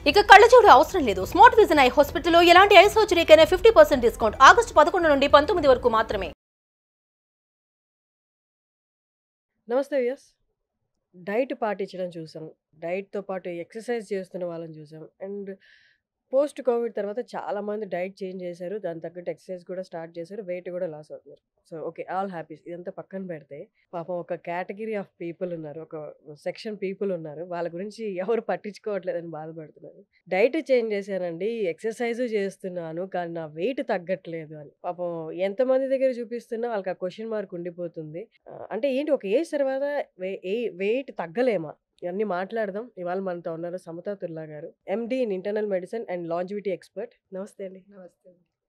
ఇక కళ్ళజోడు అవసరం లేదు స్మార్ట్ విజన్ ఐ హాస్పిటల్లో ఎలాంటి ఐ సర్జరీకైనా ఫిఫ్టీ పర్సెంట్ డిస్కౌంట్ ఆగస్టు పదకొండు నుండి పంతొమ్మిది వరకు మాత్రమే నమస్తే వ్యూస్ డైట్ పాటించడం చూసాం డైట్తో పాటు ఎక్సర్సైజ్ చేస్తున్న వాళ్ళని చూసాం అండ్ పోస్ట్ కోవిడ్ తర్వాత చాలామంది డైట్ చేంజ్ చేశారు దాని తగ్గట్టు ఎక్సర్సైజ్ కూడా స్టార్ట్ చేశారు వెయిట్ కూడా లాస్ అవుతున్నారు సో ఓకే ఆల్ హ్యాపీస్ ఇదంతా పక్కన పెడితే పాపం ఒక కేటగిరీ ఆఫ్ పీపుల్ ఉన్నారు ఒక సెక్షన్ పీపుల్ ఉన్నారు వాళ్ళ గురించి ఎవరు పట్టించుకోవట్లేదని బాధపడుతున్నారు డైట్ చేంజ్ చేశానండి ఎక్సర్సైజ్ చేస్తున్నాను కానీ నా వెయిట్ తగ్గట్లేదు అని పాపం ఎంతమంది దగ్గర చూపిస్తున్నా వాళ్ళకి ఆ క్వశ్చన్ మార్క్ ఉండిపోతుంది ఆ, అంటే ఏంటి ఒక ఏజ్ తర్వాత వెయిట్ తగ్గలేమా ఇవన్నీ మాట్లాడదాం ఇవాళ మనతో ఉన్నారు సమతా తుల్లా గారు MD in internal medicine and longevity expert నమస్తే అండి నమస్తే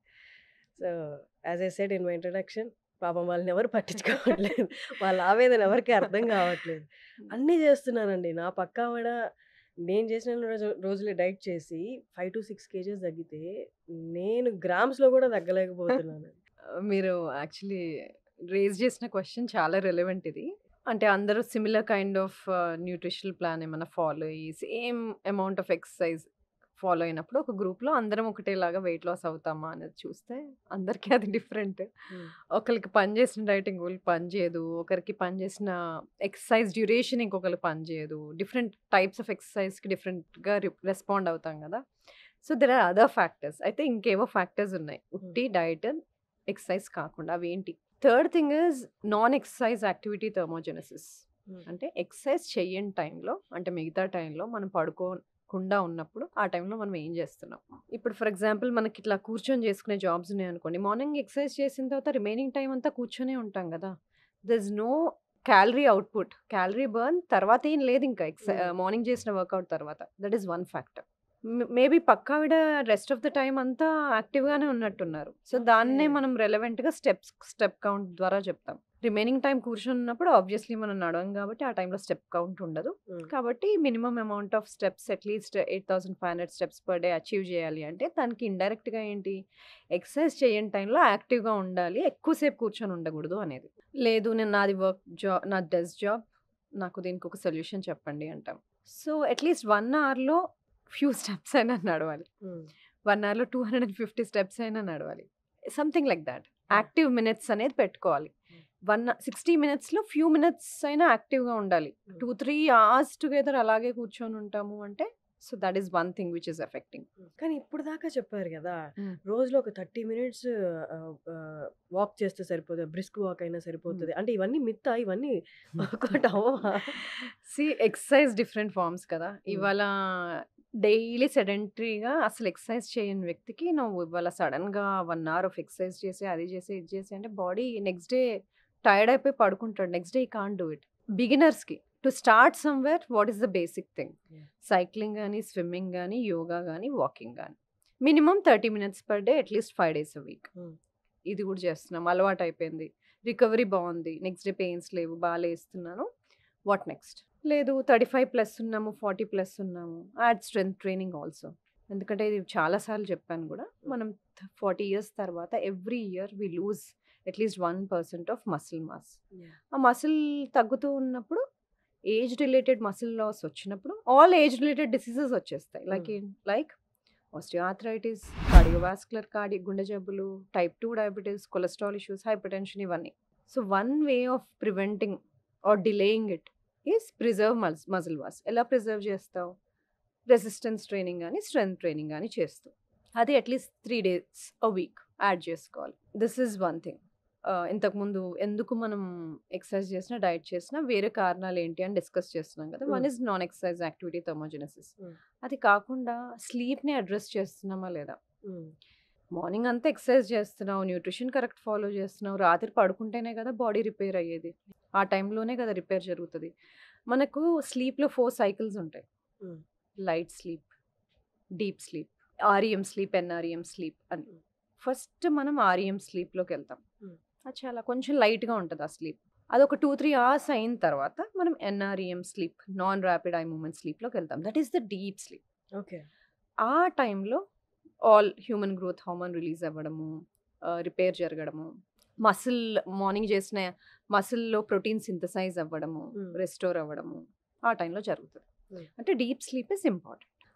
so as I said in my introduction పాపం వాళ్ళని ఎవరు పట్టించుకోవట్లేదు వాళ్ళ ఆవేదన ఎవరికి అర్థం కావట్లేదు అన్నీ చేస్తున్నానండి నా పక్క ఆవిడ నేను చేసిన రోజు- రోజులే డైట్ చేసి ఫైవ్ టు సిక్స్ కేజెస్ తగ్గితే నేను గ్రామ్స్లో కూడా తగ్గలేకపోతున్నాను మీరు యాక్చువల్లీ రేజ్ చేసిన క్వశ్చన్ చాలా రెలవెంట్ ఇది అంటే అందరూ similar kind of nutritional plan ఏమైనా ఫాలో అయ్యి same amount of exercise follow అయినప్పుడు ఒక గ్రూప్లో అందరం ఒకటేలాగా వెయిట్ లాస్ అవుతామా అనేది చూస్తే అందరికీ అది డిఫరెంట్ ఒకరికి పని చేసిన డైట్ ఇంకొకరికి పని చేయదు ఒకరికి పని చేసిన ఎక్సర్సైజ్ డ్యూరేషన్ ఇంకొకరికి పని చేయదు డిఫరెంట్ టైప్స్ ఆఫ్ ఎక్సర్సైజ్కి డిఫరెంట్గా రెస్పాండ్ అవుతాం కదా so there are other factors అయితే ఇంకేవో ఫ్యాక్టర్స్ ఉన్నాయి ఉట్టి డైట్ ఎక్సర్సైజ్ కాకుండా అవి ఏంటి third thing is non exercise activity thermogenesis అంటే ఎక్సర్సైజ్ చెయ్యని టైంలో అంటే మిగతా టైంలో మనం పడుకోకుండా ఉన్నప్పుడు ఆ టైంలో మనం ఏం చేస్తున్నాం ఇప్పుడు ఫర్ ఎగ్జాంపుల్ మనకి ఇట్లా కూర్చొని చేసుకునే జాబ్స్ ఉన్నాయి అనుకోండి మార్నింగ్ ఎక్సర్సైజ్ చేసిన తర్వాత రిమైనింగ్ టైం అంతా కూర్చొనే ఉంటాం కదా there is no calorie output calorie burn తర్వాత ఏం లేదు ఇంకా ఎక్సై Mm. మార్నింగ్ చేసిన వర్కౌట్ తర్వాత that is one factor maybe పక్కావిడ రెస్ట్ ఆఫ్ ద టైం అంతా యాక్టివ్గానే ఉన్నట్టున్నారు సో దాన్నే Okay. మనం రెలవెంట్గా స్టెప్స్ స్టెప్ కౌంట్ ద్వారా చెప్తాం రిమైనింగ్ టైం కూర్చొని ఉన్నప్పుడు ఆబ్వియస్లీ మనం నడవం కాబట్టి ఆ టైంలో స్టెప్ కౌంట్ ఉండదు కాబట్టి minimum amount of steps at least eight thousand five hundred steps per day achieve చేయాలి అంటే దానికి ఇండైరెక్ట్గా ఏంటి ఎక్సర్సైజ్ చేయని టైంలో యాక్టివ్గా ఉండాలి ఎక్కువసేపు కూర్చొని ఉండకూడదు అనేది లేదు నేను నాది వర్క్ జాబ్ నా డెస్క్ జాబ్ నాకు దీనికి ఒక సొల్యూషన్ చెప్పండి అంటాం సో అట్లీస్ట్ వన్ అవర్లో ఫ్యూ స్టెప్స్ అయినా నడవాలి వన్ అవర్లో two hundred and fifty steps అయినా నడవాలి something like that active minutes అనేది పెట్టుకోవాలి వన్ సిక్స్టీ మినిట్స్లో ఫ్యూ మినిట్స్ అయినా యాక్టివ్గా ఉండాలి టూ త్రీ అవర్స్ టుగెదర్ అలాగే కూర్చొని ఉంటాము అంటే so that is one thing which is affecting కానీ ఇప్పుడు దాకా చెప్పారు కదా Mm. రోజులో ఒక థర్టీ మినిట్స్ వాక్ చేస్తే సరిపోతుంది బ్రిస్క్ వాక్ అయినా సరిపోతుంది అంటే ఇవన్నీ మిత్తా ఇవన్నీ వర్కౌట్ అవ్వవా సి ఎక్సర్సైజ్ డిఫరెంట్ ఫార్మ్స్ కదా ఇవాళ డైలీ సెడెంటరీగా అసలు ఎక్సర్సైజ్ చేయని వ్యక్తికి నువ్వు ఇవాళ సడన్గా వన్ అవర్ ఆఫ్ ఎక్సర్సైజ్ చేసి అది చేసి ఇది చేసి అంటే బాడీ నెక్స్ట్ డే టైర్డ్ అయిపోయి పడుకుంటాడు next day can do it బిగినర్స్కి to start somewhere what is the basic thing Yeah. Cycling కానీ స్విమ్మింగ్ కానీ యోగా కానీ వాకింగ్ కానీ minimum thirty minutes per day at least five days a week Hmm. ఇది కూడా చేస్తున్నాం అలవాటు అయిపోయింది రికవరీ బాగుంది నెక్స్ట్ డే పెయిన్స్ లేవు బాగా లేస్తున్నాను వాట్ నెక్స్ట్ లేదు థర్టీ ఫైవ్ ప్లస్ ఉన్నాము ఫార్టీ ప్లస్ ఉన్నాము యాడ్ స్ట్రెంత్ ట్రైనింగ్ ఆల్సో ఎందుకంటే ఇది చాలాసార్లు చెప్పాను కూడా మనం ఫార్టీ ఇయర్స్ తర్వాత every year we lose at least one percent of muscle mass ఆ మసిల్ తగ్గుతూ ఉన్నప్పుడు ఏజ్ రిలేటెడ్ మసిల్ లాస్ వచ్చినప్పుడు ఆల్ ఏజ్ రిలేటెడ్ డిసీజెస్ వచ్చేస్తాయి లైక్ లైక్ ఆస్టియోఆథరైటిస్ కార్డియోవాస్కులర్ కార్డి గుండె జబ్బులు type two diabetes cholesterol issues hypertension ఇవన్నీ so one way of preventing or delaying it is preserve మస్ మజిల్ వాస్ ఎలా preserve చేస్తావు resistance training కానీ స్ట్రెంత్ ట్రైనింగ్ కానీ చేస్తావు అది at least three days a week add చేసుకోవాలి దిస్ ఈజ్ వన్ థింగ్ ఇంతకుముందు ఎందుకు మనం ఎక్సర్సైజ్ చేసినా డైట్ చేసినా వేరే కారణాలు ఏంటి అని డిస్కస్ చేస్తున్నాం కదా one Mm. Is non exercise activity thermogenesis Mm. అది కాకుండా స్లీప్ని అడ్రస్ చేస్తున్నామా లేదా మార్నింగ్ అంతా ఎక్సర్సైజ్ చేస్తున్నావు న్యూట్రిషన్ కరెక్ట్ ఫాలో చేస్తున్నావు రాత్రి పడుకుంటేనే కదా బాడీ రిపేర్ అయ్యేది ఆ టైంలోనే కదా రిపేర్ జరుగుతుంది మనకు స్లీప్లో ఫోర్ సైకిల్స్ ఉంటాయి Mm. Light sleep deep sleep REM sleep NREM sleep అని ఫస్ట్ మనం ఆర్ఈఎం స్లీప్లోకి వెళ్తాం Mm. అది చాలా కొంచెం లైట్గా ఉంటుంది ఆ స్లీప్ అది ఒక టూ త్రీ అవర్స్ అయిన తర్వాత మనం NREM sleep non rapid eye movement స్లీప్లోకి వెళ్తాం that is the deep sleep okay ఆ టైంలో all human growth hormone release అవ్వడము రిపేర్ జరగడము మసిల్ మార్నింగ్ చేసిన మసిల్లో ప్రోటీన్ సింథసైజ్ అవ్వడము Mm. రెస్టోర్ అవ్వడము ఆ టైంలో జరుగుతుంది Mm. అంటే డీప్ స్లీప్ ఇస్ ఇంపార్టెంట్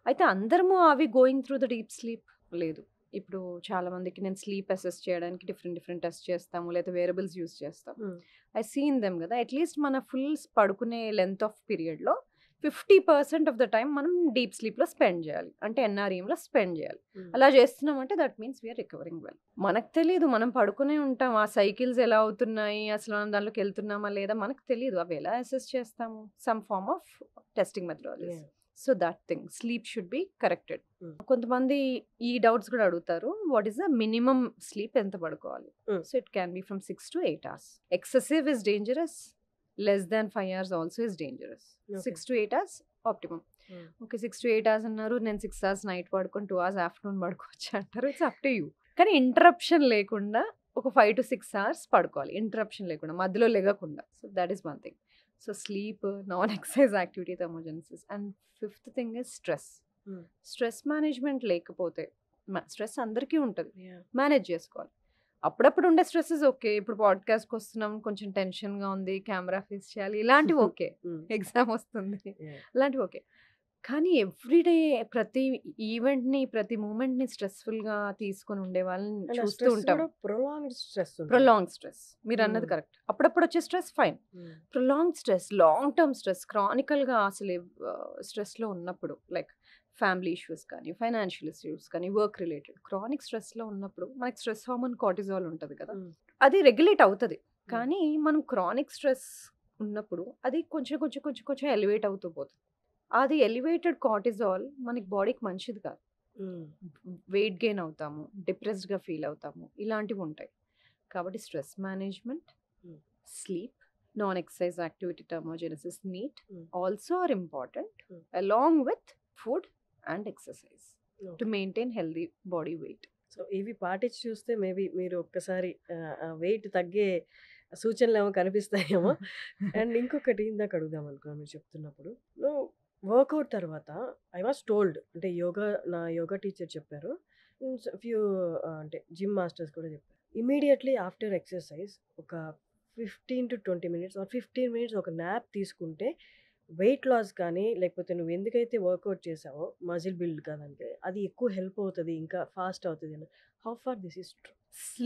అయితే అందరము అవి going through the deep sleep లేదు ఇప్పుడు చాలా మందికి నేను స్లీప్ అసెస్ చేయడానికి డిఫరెంట్ డిఫరెంట్ టెస్ట్ చేస్తాము లేదా వేరబుల్స్ యూస్ చేస్తాం Hmm. ఐ సీన్ దెమ్ కదా అట్లీస్ట్ మన ఫుల్ పడుకునే లెంత్ ఆఫ్ పీరియడ్లో fifty percent of the time మనం డీప్ స్లీప్లో స్పెండ్ చేయాలి అంటే ఎన్ఆర్ఈఎంలో స్పెండ్ చేయాలి Hmm. అలా చేస్తున్నామంటే that means we're recovering well మనకు తెలియదు మనం పడుకునే ఉంటాం ఆ సైకిల్స్ ఎలా అవుతున్నాయి అసలు మనం దాంట్లోకి వెళ్తున్నామా లేదా మనకు తెలియదు అవి ఎలా అసెస్ చేస్తాము some form of testing methodology Yeah. So that thing sleep should be corrected Mm. కొంతమంది ఈ డౌట్స్ కూడా అడుగుతారు what is the minimum sleep ఎంత పడుకోవాలి Mm. So it can be from six to eight hours excessive is dangerous less than five hours also is dangerous Okay. Six to eight hours optimum Mm. Okay six to eight hours అన్నారు నేను six hours night పడుకొని two hours afternoon పడుకోవచ్చు అంటారు it's up to you కానీ interruption లేకుండా ఒక five to six hours పడుకోవాలి interruption లేకుండా మధ్యలో లెగకుండా so that is one thing so sleep non exercise activity emergencies and fifth thing is stress Hmm. Stress management లేకపోతే స్ట్రెస్ అందరికీ ఉంటుంది Yeah. మేనేజ్ చేసుకోవాలి అప్పుడప్పుడు ఉండే స్ట్రెస్సెస్ ఓకే ఇప్పుడు పాడ్కాస్ట్కి వస్తున్నాం కొంచెం టెన్షన్గా ఉంది కెమెరా ఫేస్ చేయాలి ఇలాంటివి ఓకే Hmm. ఎగ్జామ్ వస్తుంది Yeah. అలాంటివి ఓకే కానీ ఎవ్రీడే ప్రతి ఈవెంట్ని ప్రతి మూమెంట్ని స్ట్రెస్ఫుల్గా తీసుకొని ఉండే వాళ్ళని And ఆ చూస్తూ stress ఉంటాం కూడా prolonged stress ఉంటుంది. ప్రొలాంగ్ స్ట్రెస్ మీరు అన్నది Hmm. కరెక్ట్ అప్పుడప్పుడు వచ్చే stress fine Hmm. Prolong stress long term stress క్రానికల్గా అసలు స్ట్రెస్లో ఉన్నప్పుడు లైక్ ఫ్యామిలీ ఇష్యూస్ కానీ ఫైనాన్షియల్ ఇష్యూస్ కానీ వర్క్ రిలేటెడ్ క్రానిక్ స్ట్రెస్లో ఉన్నప్పుడు మనకి స్ట్రెస్ హార్మోన్ కార్టిజాల్ ఉంటుంది కదా Hmm. అది రెగ్యులేట్ అవుతుంది కానీ మనం క్రానిక్ స్ట్రెస్ ఉన్నప్పుడు అది కొంచెం కొంచెం కొంచెం కొంచెం ఎలివేట్ అవుతూ పోతుంది అది ఎలివేటెడ్ కార్టిజాల్ మనకి బాడీకి మంచిది కాదు Hmm. వెయిట్ గెయిన్ అవుతాము డిప్రెస్డ్గా ఫీల్ అవుతాము ఇలాంటివి ఉంటాయి కాబట్టి stress management Hmm. Sleep non exercise activity thermogenesis NEAT Hmm. Also are important Hmm. Along with food and exercise to Okay. Maintain healthy body weight so ఇవి పాటించి చూస్తే మేబీ మీరు ఒక్కసారి వెయిట్ తగ్గే సూచనలు ఏమో కనిపిస్తాయేమో అండ్ ఇంకొకటి ఇందాక అడుగుదాం అనుకున్నాను మీరు చెప్తున్నప్పుడు నువ్వు వర్కౌట్ తర్వాత ఐ వాస్ టోల్డ్ అంటే యోగా నా యోగా టీచర్ చెప్పారు ఫ్యూ అంటే జిమ్ మాస్టర్స్ కూడా చెప్పారు ఇమీడియట్లీ ఆఫ్టర్ ఎక్సర్సైజ్ ఒక fifteen to twenty minutes or fifteen minutes ఒక న్యాప్ తీసుకుంటే వెయిట్ లాస్ కానీ లేకపోతే నువ్వు ఎందుకైతే వర్కౌట్ చేసావో మజిల్ బిల్డ్ కాదంటే అది ఎక్కువ హెల్ప్ అవుతుంది ఇంకా ఫాస్ట్ అవుతుంది అని how far this is true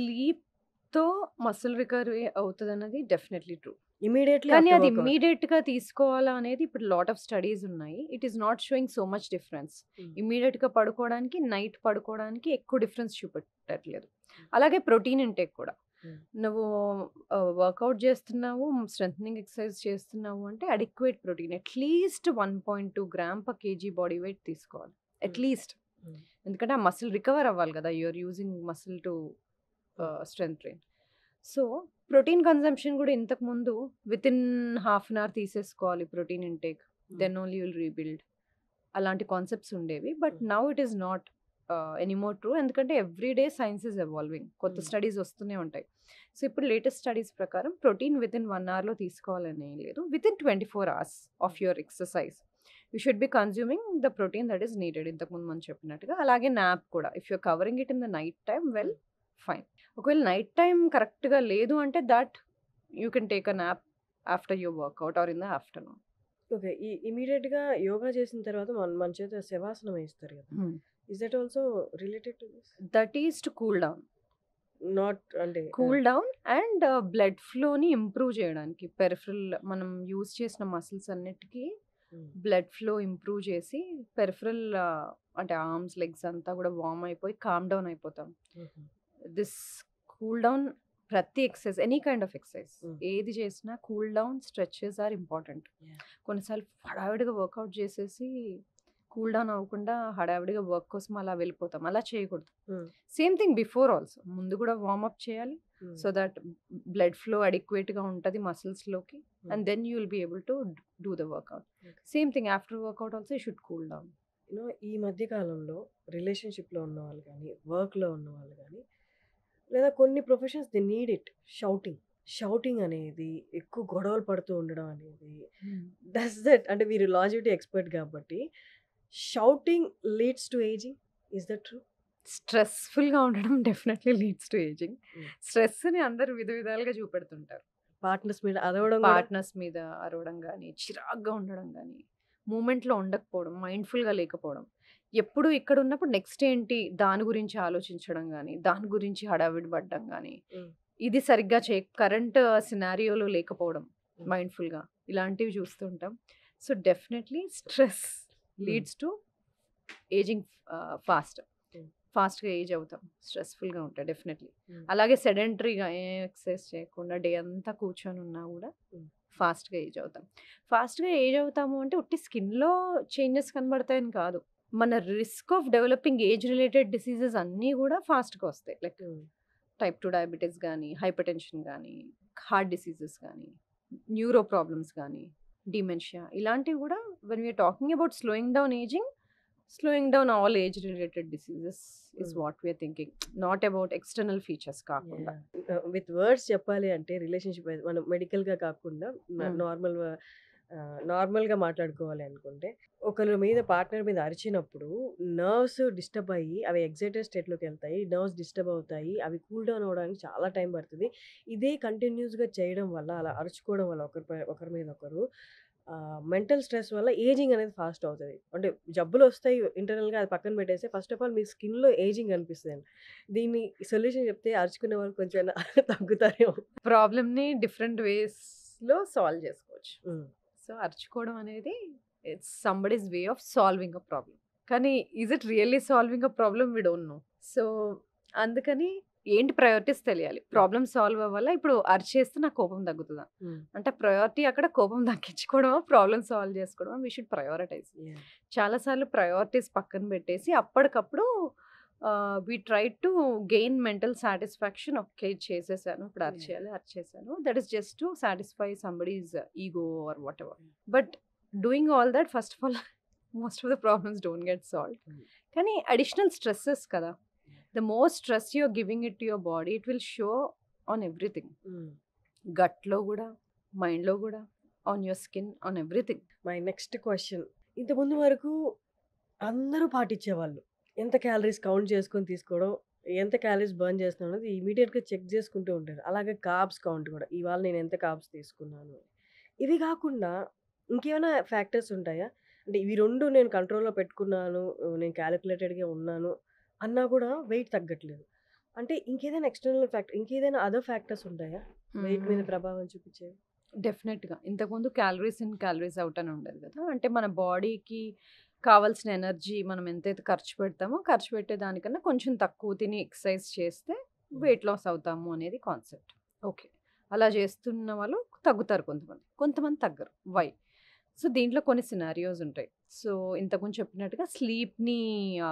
స్లీప్తో మసిల్ రికవరీ అవుతుంది అన్నది డెఫినెట్లీ ట్రూ ఇమీడియట్లీ కానీ అది ఇమ్మీడియట్ గా తీసుకోవాలా అనేది ఇప్పుడు లాట్ ఆఫ్ స్టడీస్ ఉన్నాయి it is not showing so much difference Mm. Immediate గా పడుకోవడానికి నైట్ పడుకోవడానికి ఎక్కువ డిఫరెన్స్ చూపెట్టట్లేదు అలాగే ప్రోటీన్ ఇంటేక్ కూడా Mm. నువ్వు వర్కౌట్ చేస్తున్నావు స్ట్రెంగ్ ఎక్సర్సైజ్ చేస్తున్నావు అంటే adequate protein at least one point two gram per KG body weight తీసుకోవాలి అట్లీస్ట్ Mm. ఎందుకంటే ఆ మసిల్ రికవర్ అవ్వాలి కదా you're using muscle to strength train so protein consumption కూడా ఇంతకు ముందు with in half an hour తీసేసుకోవాలి protein intake then only will rebuild అలాంటి కాన్సెప్ట్స్ ఉండేవి but Mm. Now it is not anymore true ఎందుకంటే every day science is evolving కొత్త Mm. Studies వస్తూనే ఉంటాయి సో ఇప్పుడు లేటెస్ట్ స్టడీస్ ప్రకారం ప్రోటీన్ విత్ ఇన్ వన్ అవర్లో తీసుకోవాలని ఏం లేదు within twenty four hours of your exercise you should be consuming the protein that is needed ఇంతకుముందు మనం చెప్పినట్టుగా అలాగే నాప్ కూడా if your covering it in the night time well fine ఒకవేళ నైట్ టైం కరెక్ట్గా లేదు అంటే that you can take a nap after your workout or in the afternoon okay ఈ ఇమీడియట్ గా యోగా చేసిన తర్వాత మన మన చేత శవాసనం వేస్తారు కదా is that also related to this that is to cool down not అంటే కూల్ డౌన్ అండ్ బ్లడ్ ఫ్లోని ఇంప్రూవ్ చేయడానికి పెరిఫరల్ మనం యూజ్ చేసిన మసిల్స్ అన్నిటికీ బ్లడ్ ఫ్లో ఇంప్రూవ్ చేసి పెరిఫరల్ అంటే ఆర్మ్స్ లెగ్స్ అంతా కూడా వార్మ్ అయిపోయి కామ్ డౌన్ అయిపోతాం దిస్ కూల్ డౌన్ ప్రతి exercise any kind of exercise Mm. ఏది చేసినా cool down stretches are important Yeah. కొన్నిసార్లు హడావిడిగా వర్కౌట్ చేసేసి కూల్ డౌన్ అవ్వకుండా హడావిడిగా వర్క్ కోసం అలా వెళ్ళిపోతాం అలా చేయకూడదు Mm. Same thing before also ముందు కూడా వార్మప్ చేయాలి సో దట్ బ్లడ్ ఫ్లో అడిక్వేట్గా ఉంటుంది మసిల్స్లోకి and then you will be able to do the workout Okay. Same thing after workout also you should cool down you know ఈ మధ్య కాలంలో రిలేషన్షిప్లో ఉన్న వాళ్ళు కానీ వర్క్లో ఉన్న వాళ్ళు కానీ లేదా కొన్ని professions the need it shouting shouting అనేది ఎక్కువ గొడవలు పడుతూ ఉండడం అనేది డస్ దట్ అంటే మీరు లాజిటీ ఎక్స్పర్ట్ కాబట్టి shouting leads to ageing is that true స్ట్రెస్ఫుల్గా ఉండడం definitely leads to ageing Mm. స్ట్రెస్ని అందరూ విధ విధాలుగా చూపెడుతుంటారు పార్ట్నర్స్ మీద అదవడం కూడా- పార్ట్నర్స్ మీద అరవడం కానీ చిరాగ్గా ఉండడం కానీ మూమెంట్లో ఉండకపోవడం మైండ్ఫుల్గా లేకపోవడం ఎప్పుడు ఇక్కడ ఉన్నప్పుడు నెక్స్ట్ ఏంటి దాని గురించి ఆలోచించడం కానీ దాని గురించి హడావిడి పడ్డం కానీ Mm. ఇది సరిగ్గా చే కరెంట్ సినారియోలో లేకపోవడం మైండ్ఫుల్గా ఇలాంటివి చూస్తుంటాం so definitely stress leads to ageing fast Mm. ఫాస్ట్గా ఏజ్ అవుతాం స్ట్రెస్ఫుల్గా ఉంటాయి డెఫినెట్లీ Mm. అలాగే సెడెంటరీగా ఏ ఎక్సర్సైజ్ చేయకుండా డే అంతా కూర్చొని ఉన్నా కూడా Mm. ఫాస్ట్గా ఏజ్ అవుతాం ఫాస్ట్గా ఏజ్ అవుతాము అంటే ఉట్టి స్కిన్లో చేంజెస్ కనబడతాయని కాదు మన risk of developing age related diseases అన్నీ కూడా ఫాస్ట్గా వస్తాయి లైక్ టైప్ టూ డయాబెటీస్ కానీ హైపర్ టెన్షన్ కానీ హార్ట్ డిసీజెస్ కానీ న్యూరో ప్రాబ్లమ్స్ కానీ డిమెన్షియా ఇలాంటివి కూడా when we are talking about slowing down ageing slowing down all age related diseases is Mm. What we are thinking not about external features కాకుండా with words చెప్పాలి అంటే relationship మనం మెడికల్గా కాకుండా Mm. నార్మల్ నార్మల్గా మాట్లాడుకోవాలి అనుకుంటే ఒకరి మీద పార్ట్నర్ మీద అరిచినప్పుడు నర్వ్స్ డిస్టర్బ్ అయ్యి అవి ఎగ్జైటెడ్ స్టేట్లోకి వెళ్తాయి నర్వ్స్ డిస్టర్బ్ అవుతాయి అవి కూల్ డౌన్ అవ్వడానికి చాలా టైం పడుతుంది ఇదే కంటిన్యూస్గా చేయడం వల్ల అలా అరుచుకోవడం వల్ల ఒకరి పై- ఒకరి మీద ఒకరు మెంటల్ స్ట్రెస్ వల్ల ఏజింగ్ అనేది ఫాస్ట్ అవుతుంది అంటే జబ్బులు వస్తాయి ఇంటర్నల్గా అది పక్కన పెట్టేస్తే ఫస్ట్ ఆఫ్ ఆల్ మీ స్కిన్లో ఏజింగ్ అనిపిస్తుంది దీన్ని సొల్యూషన్ చెప్తే అరుచుకునే వాళ్ళు కొంచెం తగ్గుతారేమో ప్రాబ్లమ్ని డిఫరెంట్ వేస్లో సాల్వ్ చేసుకోవచ్చు ఉమ్, సో అరుచుకోవడం అనేది it's somebody's way of solving a problem కానీ is it really solving a problem we don't know so అందుకని ఏంటి ప్రయారిటీస్ తెలియాలి ప్రాబ్లమ్ సాల్వ్ అవ్వాలా ఇప్పుడు అరిచేస్తే నాకు కోపం తగ్గుతుందా ఉమ్, అంటే ప్రయారిటీ అక్కడ కోపం తగ్గించుకోవడమా ప్రాబ్లమ్ సాల్వ్ చేసుకోవడమా వీ షుడ్ ప్రయారిటైజ్ yeah. చాలాసార్లు ప్రయారిటీస్ పక్కన పెట్టేసి అప్పటికప్పుడు we try to gain mental satisfaction okay ఇది చేసేసాను ఇప్పుడు Yeah. అరిచేయాలి అరిచేసాను that is just to satisfy somebody's ego or whatever but doing all that first of all most of the problems don't get solve Mm. కానీ additional stresses కదా the more stress you are giving it to your body it will show on everything um. గట్లో కూడా మైండ్లో కూడా on your skin on everything my next question ఇంతకుముందు వరకు అందరూ పాటించేవాళ్ళు ఎంత క్యాలరీస్ కౌంట్ చేసుకొని తీసుకోవడం ఎంత క్యాలరీస్ బర్న్ చేస్తున్నాను అనేది ఇమీడియట్గా చెక్ చేసుకుంటూ ఉంటారు అలాగే కార్బ్స్ కౌంట్ కూడా ఇవాళ నేను ఎంత కార్బ్స్ తీసుకున్నాను అని. ఇవి కాకుండా ఇంకేమైనా ఫ్యాక్టర్స్ ఉంటాయా అంటే ఇవి రెండు నేను కంట్రోల్లో పెట్టుకున్నాను నేను క్యాలిక్యులేటెడ్గా ఉన్నాను అన్నా కూడా వెయిట్ తగ్గట్లేదు అంటే ఇంకేదైనా ఎక్స్టర్నల్ ఫ్యాక్టర్ ఇంకేదైనా అదర్ ఫ్యాక్టర్స్ ఉంటాయా వెయిట్ మీద ప్రభావం చూపించేవి డెఫినెట్గా ఇంతకుముందు క్యాలరీస్ ఇన్ క్యాలరీస్ అవుట్ అని ఉండేది కదా అంటే మన బాడీకి కావాల్సిన ఎనర్జీ మనం ఎంతైతే ఖర్చు పెడతామో ఖర్చు పెట్టే దానికన్నా కొంచెం తక్కువ తిని ఎక్సర్సైజ్ చేస్తే వెయిట్ లాస్ అవుతాము అనేది కాన్సెప్ట్ ఓకే అలా చేస్తున్న వాళ్ళు తగ్గుతారు కొంతమంది కొంతమంది తగ్గరు వై సో దీంట్లో కొన్ని సినారియోస్ ఉంటాయి సో ఇంతకుముందు చెప్పినట్టుగా స్లీప్ని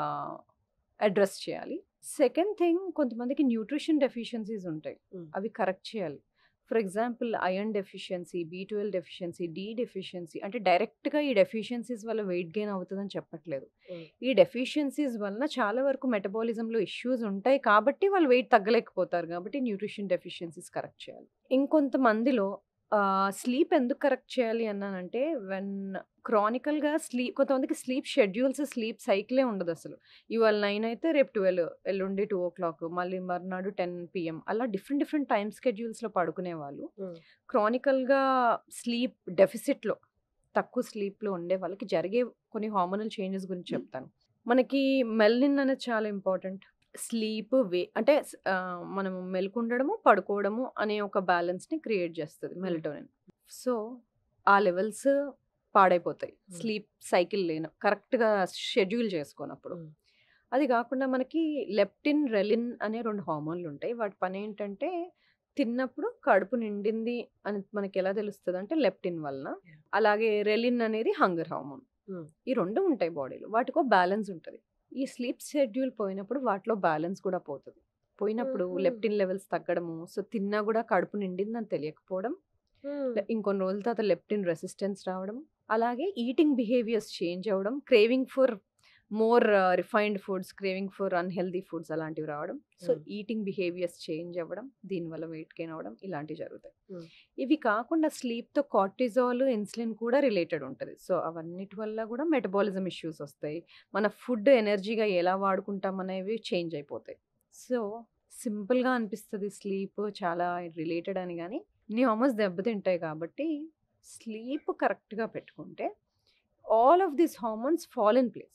అడ్రస్ చేయాలి సెకండ్ థింగ్ కొంతమందికి న్యూట్రిషన్ డెఫిషియన్సీస్ ఉంటాయి Mm. అవి కరెక్ట్ చేయాలి for example iron deficiency B twelve deficiency D deficiency అంటే డైరెక్ట్గా ఈ డెఫిషియన్సీస్ వల్ల వెయిట్ గెయిన్ అవుతుందని చెప్పట్లేదు Mm. ఈ డెఫిషియన్సీస్ వలన చాలా వరకు మెటబాలిజంలో ఇష్యూస్ ఉంటాయి కాబట్టి వాళ్ళు వెయిట్ తగ్గలేకపోతారు కాబట్టి న్యూట్రిషన్ డెఫిషియన్సీస్ కరెక్ట్ చేయాలి ఇంకొంతమందిలో స్లీప్ ఎందుకు కరెక్ట్ చేయాలి అన్నానంటే వెన్ క్రానికల్గా స్లీప్ కొంతమందికి స్లీప్ షెడ్యూల్స్ స్లీప్ సైకిలే ఉండదు అసలు ఇవాళ నైన్ అయితే రేపు ట్వెల్వ్ ఎల్లుండి టూ ఓ క్లాక్ మళ్ళీ మర్నాడు టెన్ పిఎం అలా డిఫరెంట్ డిఫరెంట్ టైమ్ స్కెడ్యూల్స్లో పడుకునే వాళ్ళు Mm. క్రానికల్గా స్లీప్ డెఫిసిట్లో తక్కువ స్లీప్లో ఉండే వాళ్ళకి జరిగే కొన్ని హార్మోనల్ చేంజెస్ గురించి చెప్తాను మనకి మెల్నిన్ అనేది చాలా ఇంపార్టెంట్ స్లీప్ వే అంటే స్- ఆ, మనం మెలుకుండడము పడుకోవడము అనే ఒక బ్యాలెన్స్ని క్రియేట్ చేస్తుంది మెలటోనిన్ సో ఆ లెవెల్స్ పాడైపోతాయి Mm. స్లీప్ సైకిల్ లేను కరెక్ట్గా షెడ్యూల్ చేసుకోనప్పుడు Mm. అది కాకుండా మనకి లెప్టిన్ రెలిన్ అనే రెండు హార్మోన్లు ఉంటాయి వాటి పని ఏంటంటే తిన్నప్పుడు కడుపు నిండింది అని మనకి ఎలా తెలుస్తుంది అంటే లెప్టిన్ వలన Yeah. అలాగే రెలిన్ అనేది హంగర్ హార్మోన్ Mm. ఈ రెండు ఉంటాయి బాడీలో వాటికో బ్యాలెన్స్ ఉంటుంది ఈ స్లీప్ షెడ్యూల్ పోయినప్పుడు వాటిలో బ్యాలెన్స్ కూడా పోతుంది పోయినప్పుడు Mhm. లెప్టిన్ లెవెల్స్ తగ్గడము సో తిన్నా కూడా కడుపు నిండిందని తెలియకపోవడం లే- ఇంకొన్ని రోజుల తర్వాత లెప్టిన్ రెసిస్టెన్స్ రావడం అలాగే ఈటింగ్ బిహేవియర్స్ చేంజ్ అవ్వడం craving for more refined foods craving for unhealthy foods అలాంటివి రావడం so Mm. Eating behaviours change అవ్వడం దీనివల్ల వెయిట్ గెయిన్ అవ్వడం ఇలాంటివి జరుగుతాయి Mm. ఇవి కాకుండా స్లీప్తో కార్టిజాల్ ఇన్సులిన్ కూడా రిలేటెడ్ ఉంటుంది సో అవన్నిటి వల్ల కూడా మెటబాలిజం ఇష్యూస్ వస్తాయి మన ఫుడ్ ఎనర్జీగా ఎలా వాడుకుంటాం అనేవి చేంజ్ అయిపోతాయి సో సింపుల్గా అనిపిస్తుంది స్లీప్ చాలా రిలేటెడ్ అని కానీ నీ హార్మోన్స్ దెబ్బతింటాయి కాబట్టి స్లీప్ కరెక్ట్గా పెట్టుకుంటే all of these hormones fall in place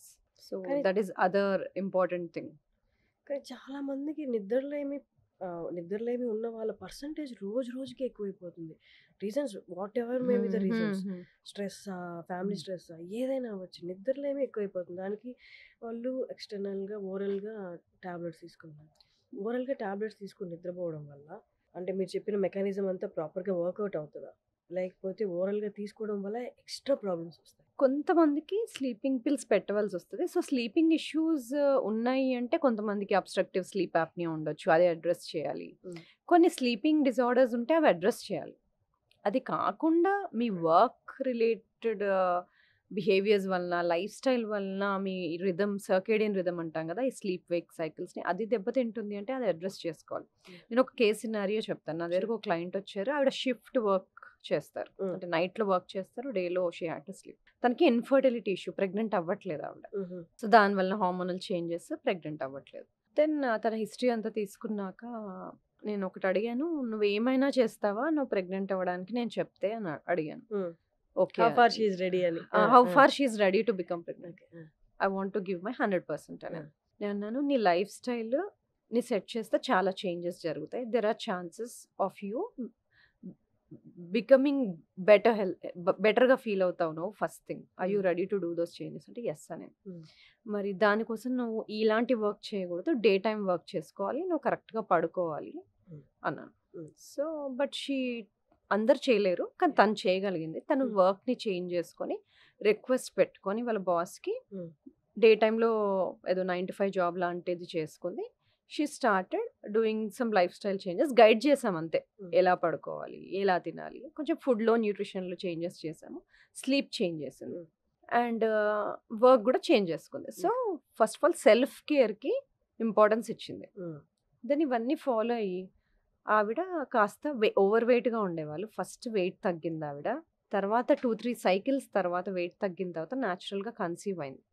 so కానీ- that is other important thing కానీ చాలా మందికి నిద్రలేమి ఆ, నిద్రలేమి ఉన్న వాళ్ళ పర్సంటేజ్ రోజు రోజుకి ఎక్కువైపోతుంది reasons whatever may be the reasons stress family Hmm. Stress ఏదైనా అవ్వచ్చు నిద్రలేమి ఎక్కువైపోతుంది దానికి వాళ్ళు ఎక్స్టర్నల్గా ఓరల్గా టాబ్లెట్స్ తీసుకుంటారు ఓరల్గా టాబ్లెట్స్ తీసుకుని నిద్రపోవడం వల్ల అంటే మీరు చెప్పిన మెకానిజం అంతా ప్రాపర్గా వర్కౌట్ అవుతుందా లేకపోతే ఓరల్గా తీసుకోవడం వల్ల ఎక్స్ట్రా ప్రాబ్లమ్స్ వస్తాయి కొంతమందికి స్లీపింగ్ పిల్స్ పెట్టవలసి వస్తుంది సో స్లీపింగ్ ఇష్యూస్ ఉన్నాయి అంటే కొంతమందికి అబ్స్ట్రక్టివ్ స్లీప్ యాప్నియా ఉండొచ్చు అది అడ్రస్ చేయాలి Mm. కొన్ని స్లీపింగ్ డిజార్డర్స్ ఉంటే అవి అడ్రస్ చేయాలి అది కాకుండా మీ వర్క్ రిలేటెడ్ బిహేవియర్స్ వలన లైఫ్ స్టైల్ వలన మీ రిథమ్ సర్కేడియన్ రిథమ్ అంటాం కదా ఈ స్లీప్ వేక్ సైకిల్స్ని అది దెబ్బతింటుంది అంటే అది అడ్రస్ చేసుకోవాలి Mm. నేను ఒక కేస్ సినారియో చెప్తాను నా దగ్గరకు ఒక క్లయింట్ వచ్చారు ఆవిడ షిఫ్ట్ వర్క్ చేస్తారు Mm. అంటే నైట్లో వర్క్ చేస్తారు డేలో షీ హ్యాడ్ టు స్లీప్ తనకి ఇన్ఫర్టిలిటీ ఇష్యూ ప్రెగ్నెంట్ అవ్వట్లేదు ఆవిడ సో దానివల్ల హార్మోనల్ చేంజెస్ ప్రెగ్నెంట్ అవ్వట్లేదు దెన్ తన హిస్టరీ అంతా తీసుకున్నాక నేను ఒకటి అడిగాను నువ్వు ఏమైనా చేస్తావా నువ్వు ప్రెగ్నెంట్ అవ్వడానికి నేను చెప్తే అని అడిగాను okay how far she ready అని how far she ready to become pregnant Okay. I want to give my hundred percent అని Yeah. నేను అన్నాను నీ లైఫ్ స్టైల్ నీ సెట్ చేస్తే చాలా చేంజెస్ జరుగుతాయి there are chances of you becoming better health బెటర్గా ఫీల్ అవుతావు నువ్వు first thing I you Mm. Ready to do those changes అంటే ఎస్ అని Mm. మరి దానికోసం నువ్వు ఇలాంటి వర్క్ చేయకూడదు డే టైం వర్క్ చేసుకోవాలి నువ్వు కరెక్ట్గా పడుకోవాలి Mm. అన్నాను Mm. సో బట్ షీ అందరు చేయలేరు కానీ తను చేయగలిగింది తను Mm. వర్క్ని చేంజ్ చేసుకొని రిక్వెస్ట్ పెట్టుకొని వాళ్ళ బాస్కి Mm. డే టైంలో ఏదో నైన్ టు ఫైవ్ జాబ్ లాంటిది చేసుకుంది she started doing some lifestyle changes guide చేసాం అంతే Mm. ఎలా పడుకోవాలి ఎలా తినాలి కొంచెం ఫుడ్లో న్యూట్రిషన్లో చేంజెస్ చేసాము స్లీప్ చేంజ్ చేసింది Mm. అండ్ వర్క్ కూడా చేంజ్ చేసుకుంది so first of all self కేర్కి ఇంపార్టెన్స్ ఇచ్చింది దెన్ ఇవన్నీ ఫాలో అయ్యి ఆవిడ కాస్త వే ఓవర్ వెయిట్గా ఉండేవాళ్ళు ఫస్ట్ వెయిట్ తగ్గింది ఆవిడ తర్వాత టూ త్రీ సైకిల్స్ తర్వాత వెయిట్ తగ్గిన తర్వాత న్యాచురల్గా కన్సీవ్ అయింది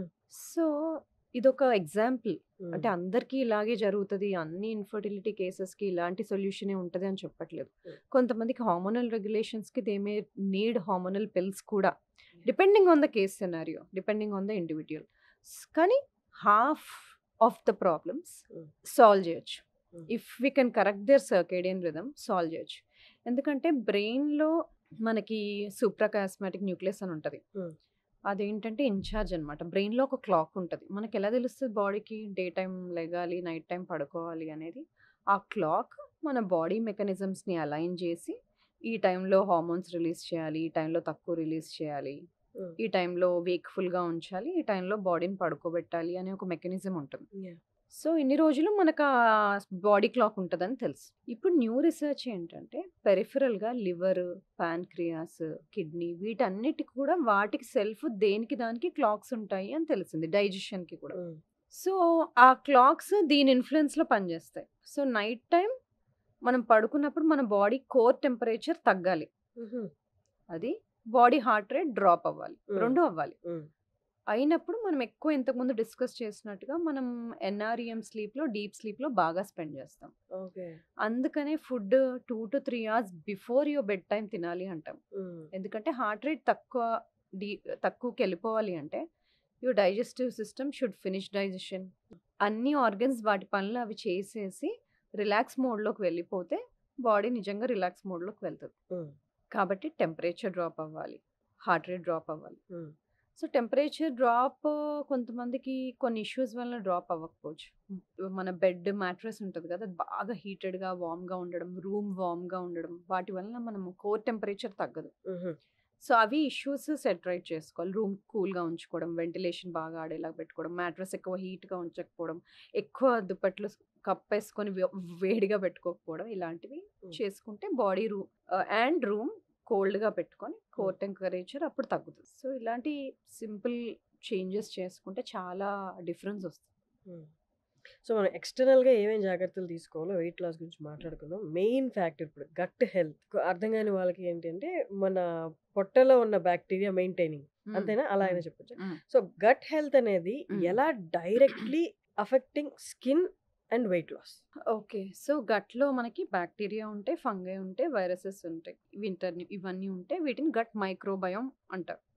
సో ఇదొక ఎగ్జాంపుల్ అంటే అందరికీ ఇలాగే జరుగుతుంది అన్ని ఇన్ఫర్టిలిటీ కేసెస్కి ఇలాంటి సొల్యూషనే ఉంటుంది అని చెప్పట్లేదు Mm. కొంతమందికి హార్మోనల్ రెగ్యులేషన్స్కి they may need hormonal pills కూడా depending on the case scenario depending on the individual కానీ half of the problems Mm. Solve చేయొచ్చు Mm. If we can correct their circadian rhythm solve చేయొచ్చు ఎందుకంటే బ్రెయిన్లో మనకి సూప్రాకాస్మాటిక్ nucleus అని ఉంటుంది Mm. అదేంటంటే ఇన్ఛార్జ్ అనమాట బ్రెయిన్లో ఒక క్లాక్ ఉంటుంది మనకి ఎలా తెలుస్తుంది బాడీకి డే టైం లెగాలి నైట్ టైం పడుకోవాలి అనేది ఆ క్లాక్ మన బాడీ మెకానిజమ్స్ని అలైన్ చేసి ఈ టైంలో హార్మోన్స్ రిలీజ్ చేయాలి ఈ టైంలో తక్కువ రిలీజ్ చేయాలి ఈ టైంలో వేక్ఫుల్గా ఉంచాలి ఈ టైంలో బాడీని పడుకోబెట్టాలి అనే ఒక మెకానిజం ఉంటుంది సో ఇన్ని రోజులు మనకు బాడీ క్లాక్ ఉంటుందని తెలుసు ఇప్పుడు న్యూ రీసెర్చ్ ఏంటంటే పెరిఫరల్గా లివర్ ప్యాన్క్రియాస్ కిడ్నీ వీటన్నిటికి కూడా వాటికి సెల్ఫ్ దేనికి దానికి క్లాక్స్ ఉంటాయి అని తెలిసింది డైజెషన్కి కూడా సో ఆ క్లాక్స్ దీని ఇన్ఫ్లుయెన్స్లో పనిచేస్తాయి సో నైట్ టైం మనం పడుకున్నప్పుడు మన బాడీ కోర్ టెంపరేచర్ తగ్గాలి అది బాడీ హార్ట్ రేట్ డ్రాప్ అవ్వాలి Mm. రెండు అవ్వాలి అయినప్పుడు మనం ఎక్కువ ఇంతకుముందు డిస్కస్ చేసినట్టుగా మనం ఎన్ఆర్ఈఎం స్లీప్లో డీప్ స్లీప్లో బాగా స్పెండ్ చేస్తాం ఓకే అందుకనే food two to three hours before your bedtime తినాలి అంటాం ఎందుకంటే హార్ట్ రేట్ తక్కువ డీ తక్కువకి వెళ్ళిపోవాలి అంటే your digestive system should finish digestion అన్ని ఆర్గన్స్ వాటి పనులు అవి చేసేసి రిలాక్స్ మోడ్లోకి వెళ్ళిపోతే బాడీ నిజంగా రిలాక్స్ మోడ్లోకి వెళ్తుంది కాబట్టి టెంపరేచర్ డ్రాప్ అవ్వాలి హార్ట్ రేట్ డ్రాప్ అవ్వాలి సో టెంపరేచర్ డ్రాప్ కొంతమందికి కొన్ని ఇష్యూస్ వల్ల డ్రాప్ అవ్వకపోవచ్చు మన బెడ్ మ్యాట్రెస్ ఉంటుంది కదా అది బాగా హీటెడ్గా వామ్గా ఉండడం రూమ్ వామ్గా ఉండడం వాటి వలన మనం కోర్ టెంపరేచర్ తగ్గదు సో అవి ఇష్యూస్ సెట్ రైట్ చేసుకోవాలి రూమ్ కూల్గా ఉంచుకోవడం వెంటిలేషన్ బాగా ఆడేలా పెట్టుకోవడం మ్యాట్రెస్ ఎక్కువ హీట్గా ఉంచకపోవడం ఎక్కువ దుప్పట్లు కప్పేసుకొని వే- వేడిగా పెట్టుకోకపోవడం ఇలాంటివి Mm. చేసుకుంటే బాడీ రూమ్ అండ్ రూమ్ కోల్డ్గా పెట్టుకొని కోర్ టెంపరేచర్ అప్పుడు తగ్గుతుంది సో ఇలాంటి సింపుల్ చేంజెస్ చేసుకుంటే చాలా డిఫరెన్స్ వస్తుంది సో మనం ఎక్స్టర్నల్గా ఏమేమి జాగ్రత్తలు తీసుకోవాలో వెయిట్ లాస్ గురించి మాట్లాడుకుందాం మెయిన్ ఫ్యాక్టర్ ఇప్పుడు గట్ హెల్త్ అర్థం కాని వాళ్ళకి ఏంటంటే మన పొట్టలో ఉన్న బ్యాక్టీరియా మెయింటైనింగ్ అంతేనా అలా అయినా చెప్పొచ్చు Mm. సో గట్ హెల్త్ అనేది Mm. ఎలా directly affecting skin and weight loss okay so గట్లో మనకి బ్యాక్టీరియా ఉంటాయి ఫంగై ఉంటాయి వైరసెస్ ఉంటాయి వింటర్ ఇవన్నీ ఉంటాయి వీటిని గట్ మైక్రోబయోమ్ అంటారు Mm.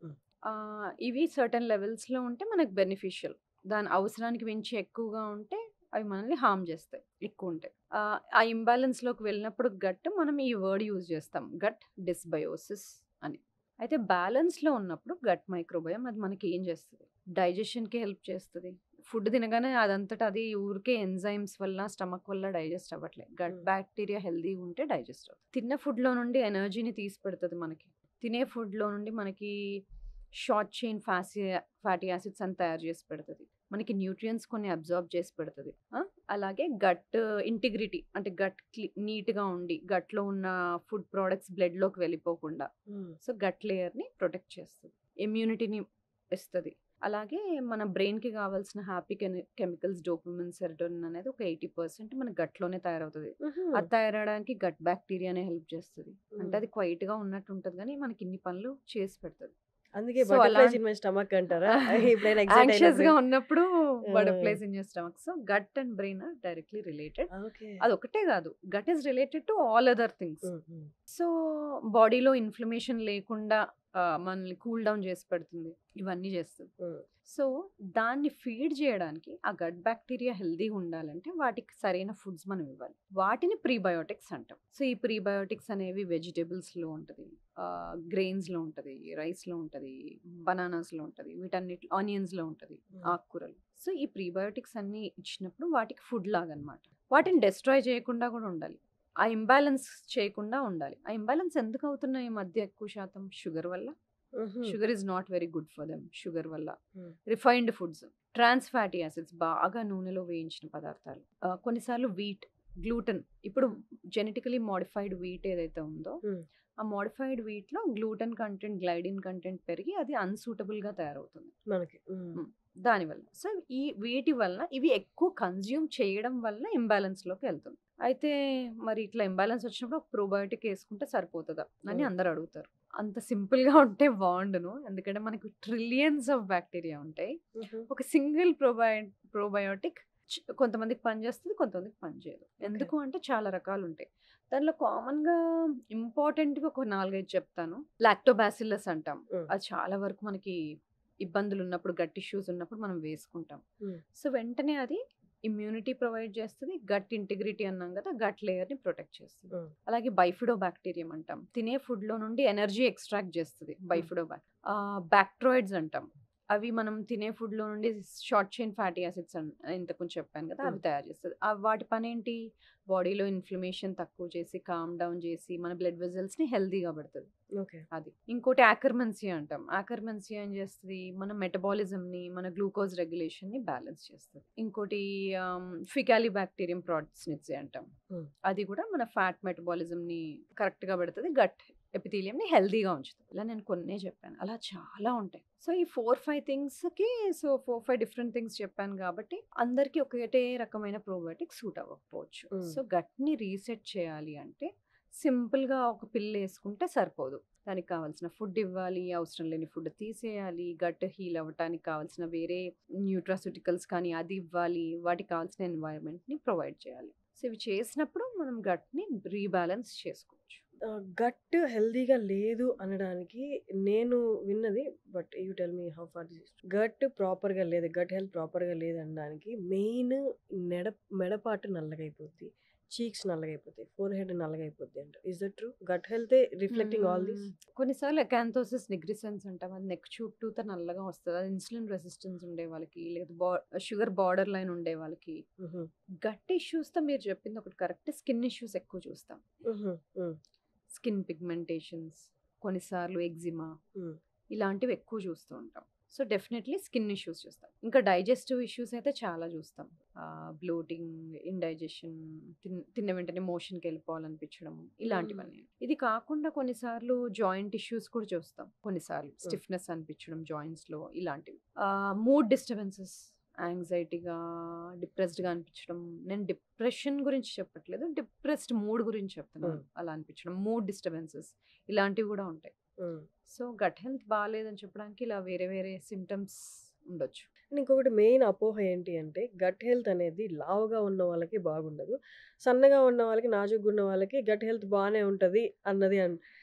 ఆహ్, ఇవి సర్టెన్ లెవెల్స్‌లో ఉంటే మనకు బెనిఫిషియల్. దాని అవసరానికి మించి ఎక్కువగా ఉంటే అవి మనల్ని హార్మ్ చేస్తాయి ఎక్కువుంటాయి. ఆహ్, ఆ ఇంబాలెన్స్‌లోకి వెళ్ళినప్పుడు గట్ మనం ఈ వర్డ్ యూజ్ చేస్తాం. గట్ డిస్బయోసిస్ అని. అయితే బ్యాలెన్స్‌లో ఉన్నప్పుడు గట్ మైక్రోబయోమ్ అది మనకి ఏం చేస్తది? డైజెషన్‌కి హెల్ప్ చేస్తది. ఫుడ్ తినగానే అదంతట అది ఊరికే ఎంజైమ్స్ వల్ల, స్టమక్ వల్ల డైజెస్ట్ అవ్వట్లే. గట్ హ్మ్. బ్యాక్టీరియా హెల్తీగా ఉంటే డైజెస్ట్ అవుతది. తిన్న ఫుడ్‌లో నుండి ఎనర్జీని తీసి పెడతది మనకి. తినే ఫుడ్‌లో నుండి మనకి షార్ట్ చైన్ ఫ్యాసీ ఫ్యాటీ యాసిడ్స్ అని తయారు చేసి పెడతది. మనకి న్యూట్రియంట్స్ కొన్ని అబ్జార్బ్ చేసి పెడతది. ఆ! అలాగే గట్ ఇంటిగ్రిటీ అంటే గట్ క్లి నీట్‌గా ఉండి గట్‌లో ఉన్న ఫుడ్ ప్రొడక్ట్స్ బ్లడ్‌లోకి వెళ్ళిపోకుండా హ్మ్. సో, గట్ లేయర్‌ని ప్రొటెక్ట్ చేస్తది. ఇమ్యూనిటీని ఇస్తది. అలాగే మన బ్రెయిన్‌కి కావాల్సిన హ్యాపీ కెని కెమికల్స్ డోపమైన్, సెరటోనిన్ అనేది ఒక 80% మన గట్‌లోనే తయారవుతది. హుహు. అది తయారవ్వడానికి గట్ బ్యాక్టీరియానే హెల్ప్ చేస్తది. అంటే హ్మ్. అది క్వైట్‌గా ఉన్నట్టు ఉంటది గానీ మనకి ఇన్ని పనులు చేసి పెడతది. అందుకే సో, బటర్‌ఫ్లైస్ అలాంటి ఇన్ మై స్టమక్ అంటారా? ఎప్పుడైనా ఎక్సైట్ యాంగ్షియస్‌గా అయినప్పుడు? ఉన్నప్పుడు ఆ! Butterflies in your stomach. So, gut and brain are directly related. Okay. అదొక్కటే కాదు. Gut is related to all other things. Hmm. Hmm. So, బాడీలో ఇన్‌ఫ్లమేషన్ లేకుండా ఆహ్, మనల్ని కూల్ డౌన్ చేసి పెడుతుంది. ఇవన్నీ చేస్తది. హ్మ్. సో, దాన్ని ఫీడ్ చేయడానికి ఆ గట్ బ్యాక్టీరియా హెల్తీగా ఉండాలంటే వాటికి సరైన ఫుడ్స్ మనం ఇవ్వాలి. వాటిని ప్రీబయోటిక్స్ అంటాం. సో, ఈ ప్రీబయోటిక్స్ అనేవి వెజిటబుల్స్‌లో ఉంటది. ఆహ్, గ్రెయిన్స్‌లో ఉంటది. రైస్‌లో ఉంటది. బనానాస్‌లో ఉంటది. వీటన్నిటిలో ఆనియన్స్‌లో ఉంటది. హ్మ్. ఆకుకూరలు. సో, ఈ ప్రీబయోటిక్స్ అన్నీ ఇచ్చినప్పుడు వాటికి ఫుడ్ లాగనమాట. వాటిని డెస్ట్రాయ్ చేయకుండా కూడా ఉండాలి. ఆ ఇంబాలెన్స్ చేయకుండా ఉండాలి. ఆ ఇంబాలెన్స్ ఎందుకు అవుతున్నాయి ఈ మధ్య ఎక్కువ శాతం? షుగర్ వల్ల. హుహు. Sugar is not very good for them. Sugar వల్ల. Hmm. Refined foods, trans fatty acids బాగా నూనెలో వేయించిన పదార్థాలు. ఆహ్, కొన్నిసార్లు వీట్, గ్లూటెన్ ఇప్పుడు జెనెటికల్లీ మోడిఫైడ్ వీట్ ఏదైతే ఉందో హ్మ్. ఆ మోడిఫైడ్ వీట్‌లో గ్లూటెన్ కంటెంట్, గ్లైడిన్ కంటెంట్ పెరిగి అది అన్‌సూటబుల్‌గా తయారవుతుంది. మనకి. హ్మ్. హ్మ్. దానివల్ల. సో, ఈ వీటి వల్ల ఇవి ఎక్కువ కన్జ్యూమ్ చేయడం వల్ల ఇంబాలెన్స్‌లోకి ఎళ్తుంది. అయితే మరి ఇట్లా ఇంబాలెన్స్ వచ్చినప్పుడు ఒక ప్రోబయోటిక్ ఏసుకుంటే సరిపోతదా? అని హ్మ్. అందరూ అడుగుతారు. అంత సింపుల్‌గా ఉంటే బావుండును. ఎందుకంటే మనకు ట్రిలియన్స్ ఆఫ్ బ్యాక్టీరియా ఉంటాయి. హుహు. ఒక సింగిల్ ప్రోబయ ప్రోబయోటిక్ చ్ కొంతమందికి పనిచేస్తది. కొంతమందికి పనిచేయదు. ఓకే. ఎందుకు అంటే చాలా రకాలుంటాయి. దానిలో కామన్‌గా ఇంపార్టెంట్‌వి ఒక 4, 5 చెప్తాను. లాక్టోబాసిల్లస్ అంటాం. హ్మ్. అది చాలా వరకు మనకి ఇబ్బందులున్నప్పుడు, గట్ ఇష్యూస్ ఉన్నప్పుడు మనం వేసుకుంటాం. హ్మ్. సో, వెంటనే అది ఇమ్యూనిటీ ప్రొవైడ్ చేస్తది. గట్ ఇంటిగ్రిటీ అన్నాం కదా! గట్ లేయర్‌ని ప్రొటెక్ట్ చేస్తది. హ్మ్. అలాగే బైఫిడోబాక్టీరియం అంటాం. తినే ఫుడ్‌లో నుండి ఎనర్జీ ఎక్స్‌ట్రాక్ట్ చేస్తది హ్మ్. బైఫిడోబాక్ ఆహ్, బాక్టీరాయిడ్స్ అంటాం. అవి మనం తినే ఫుడ్‌లో నుండి షార్ట్ చైన్ ఫ్యాటీ యాసిడ్స్ అన్ ఇంతకుముందు చెప్పాను కదా! అవి హ్మ్. తయారు చేస్తది. ఆహ్, వాటి పనేంటి? బాడీలో ఇన్‌ఫ్లమేషన్ తక్కువ చేసి, కామ్ డౌన్ చేసి, మన బ్లడ్ వెసెల్స్‌ని హెల్తీగా పెడతది. ఓకే. అది. ఇంకోటి యాకర్మన్సియా అంటాం. యాకర్మన్సియా ఏం చేస్తది? మన మెటబాలిజంని, మన గ్లూకోజ్ రెగ్యులేషన్‌ని బ్యాలెన్స్ చేస్తది. ఇంకోటి ఆహ్, ఫికాలిబాక్టీరియం ప్రాట్స్నిట్జే అంటాం. హ్మ్. అది కూడా మన ఫ్యాట్ మెటబాలిజంని కరెక్ట్‌గా పెడతది. గట్ ఎపిథీలియంని హెల్తీగా ఉంచుతది. ఇలా నేను కొన్నే చెప్పాను. అలా చాలా ఉంటాయి. సో, ఈ 4, 5 థింగ్స్‌కి సో, 4, 5 డిఫరెంట్ థింగ్స్ చెప్పాను కాబట్టి అందరికి ఒకటే రకమైన ప్రోబయోటిక్ సూట్ అవ్వకపోవచ్చు. హ్మ్. సో, గట్‌ని రీసెట్ చేయాలి అంటే సింపుల్‌గా ఒక పిల్ ఏసుకుంటే సరిపోదు. దానికి కావాల్సిన ఫుడ్ ఇవ్వాలి. అవసరం లేని ఫుడ్ తీసేయాలి. గట్ హీల్ అవ్వటానికి కావాల్సిన వేరే న్యూట్రాస్యూటికల్స్ కానీ అది ఇవ్వాలి. వాటికి కావాల్సిన ఎన్వైర్న్‌మెంట్‌ని ప్రొవైడ్ చేయాలి. సో, ఇవి చేసినప్పుడు మనం గట్‌ని రీబాలెన్స్ చేసుకోవచ్చు. ఆహ్, గట్ హెల్తీగా లేదు అనడానికి నేను విన్నది but you tell me how far this gut ప్రాపర్‌గా లేదు. గట్ హెల్త్ ప్రాపర్‌గా లేదనడానికి మెయిన్ నెడ మెడపాటు నల్లగైపోద్ది. చీక్స్ నల్లగైపోతాయి. ఫోర్‌హెడ్ నల్లగైపోద్ది అంట. Is that true? గట్ హెల్తే రిఫ్లెక్టింగ్ ఆల్ దిస్? హ్మ్. కొన్నిసార్లు అకాంతోసిస్ నిగ్రిసెన్స్ అంటాం. అది నెక్ చుట్టూత నల్లగా వస్తది. అది ఇన్సులిన్ రెసిస్టెన్స్ ఉండే వాళ్ళకి, లేదా బా షుగర్ బార్డర్ లైన్ ఉండే వాళ్ళకి. హుహు. గట్ ఇష్యూస్‌తో మీరు చెప్పింది ఒకటి కరెక్ట్. స్కిన్ ఇష్యూస్ ఎక్కువ చూస్తాం. హుహు. హ్మ్. స్కిన్ పిగ్మెంటేషన్స్, కొన్నిసార్లు ఎగ్జిమా హ్మ్. ఇలాంటివి ఎక్కువ చూస్తూ ఉంటాం. సో, డెఫినెట్‌లీ స్కిన్ ఇష్యూస్ చూస్తాం. ఇంకా డైజెస్టివ్ ఇష్యూస్ అయితే చాలా చూస్తాం. ఆహ్, బ్లోటింగ్, ఇండైజెషన్, తిన్ తిన్న వెంటనే మోషన్‌కి వెళ్ళిపోవాలనిపించడం హ్మ్. ఇలాంటివన్నీ. ఇది కాకుండా కొన్నిసార్లు జాయింట్ ఇష్యూస్ కూడా చూస్తాం. కొన్నిసార్లు హ్మ్. స్టిఫ్‌నెస్ అనిపించడం జాయింట్స్‌లో ఇలాంటివి. ఆహ్, మూడ్ డిస్టర్బెన్సెస్ యాంగ్జైటీగా, డిప్రెస్డ్‌గా అనిపించడం. నేను డిప్రెషన్ గురించి చెప్పట్లేదు. డిప్రెస్డ్ మూడ్ గురించి చెప్తున్నాను. హ్మ్. అలా అనిపించడం. మూడ్ డిస్టర్బెన్సెస్ ఇలాంటివి కూడా ఉంటాయి. హ్మ్. సో, గట్ హెల్త్ బాలేదని చెప్పడానికి ఇలా వేరే వేరే సింప్టమ్స్ ఉండొచ్చు. అండ్ ఇంకొకటి మెయిన్ అపోహ ఏంటి అంటే గట్ హెల్త్ అనేది లావుగా ఉన్న వాళ్ళకి బాగుండదు. సన్నగా ఉన్న వాళ్ళకి, నాజూగ్గా ఉన్న వాళ్ళకి గట్ హెల్త్ బానే ఉంటది అన్నది అన్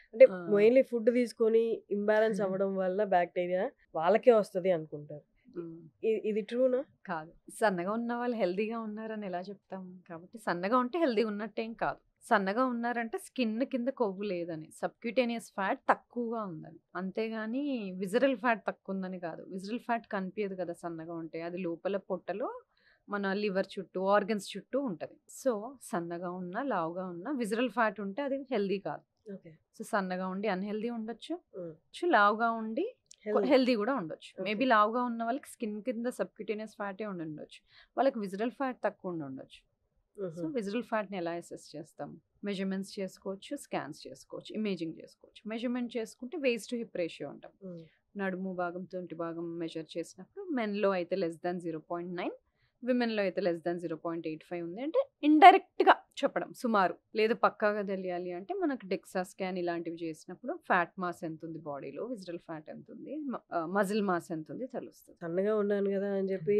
అంటే ఆ. మెయిన్లీ ఫుడ్ తీసుకొని ఇంబ్యాలెన్స్ అవ్వడం వల్ల బ్యాక్టీరియా వాళ్ళకే వస్తది అనుకుంటారు ఉమ్. ఇ- ఇది ట్రూనా కాదు సన్నగా ఉన్న వాళ్ళు హెల్దీగా ఉన్నారని ఎలా చెప్తాం కాబట్టి సన్నగా ఉంటే హెల్దీగా ఉన్నట్టేం కాదు సన్నగా ఉన్నారంటే స్కిన్ కింద కొవ్వు లేదని సబ్క్యూటేనియస్ ఫ్యాట్ తక్కువగా ఉందని అంతేగాని విజరల్ ఫ్యాట్ తక్కువ ఉందని కాదు విజరల్ ఫ్యాట్ కనిపించదు కదా సన్నగా ఉంటే అది లోపల పొట్టలో మన లివర్ చుట్టూ ఆర్గన్స్ చుట్టూ ఉంటుంది సో సన్నగా ఉన్నా లావుగా ఉన్నా విజరల్ ఫ్యాట్ ఉంటే అది హెల్దీ కాదు ఓకే సో సన్నగా ఉండి అన్హెల్దీ ఉండొచ్చు Mm. లావుగా ఉండి హెల్దీ కూడా ఉండొచ్చు Okay. మేబీ లావుగా ఉన్న వాళ్ళకి స్కిన్ కింద సబ్క్యూటేనియస్ ఫ్యాటే ఉండి ఉండొచ్చు వాళ్ళకి విజరల్ ఫ్యాట్ తక్కువ ఉండి ఉండొచ్చు సో విజరల్ ఫ్యాట్ని ఎలా అసెస్ చేస్తాం మెజర్మెంట్స్ చేసుకోవచ్చు స్కాన్స్ చేసుకోవచ్చు ఇమేజింగ్ చేసుకోవచ్చు మెజర్మెంట్ చేసుకుంటే వేస్ట్ టు హిప్ రేషియో ఉంటాం నడుము భాగం తొంటి భాగం మెజర్ చేసినప్పుడు మెన్లో అయితే less than zero point nine విమెన్లో అయితే less than zero point eight five ఉంది అంటే ఇండైరెక్ట్గా చెప్పడం సుమారు లేదు పక్కాగా తెలియాలి అంటే మనకు డెక్సా స్కాన్ ఇలాంటివి చేసినప్పుడు ఫ్యాట్ మాస్ ఎంత ఉంది బాడీలో విజరల్ ఫ్యాట్ ఎంత ఉంది మజిల్ మాస్ ఎంత ఉంది తెలుస్తుంది సన్నగా ఉన్నాను కదా అని చెప్పి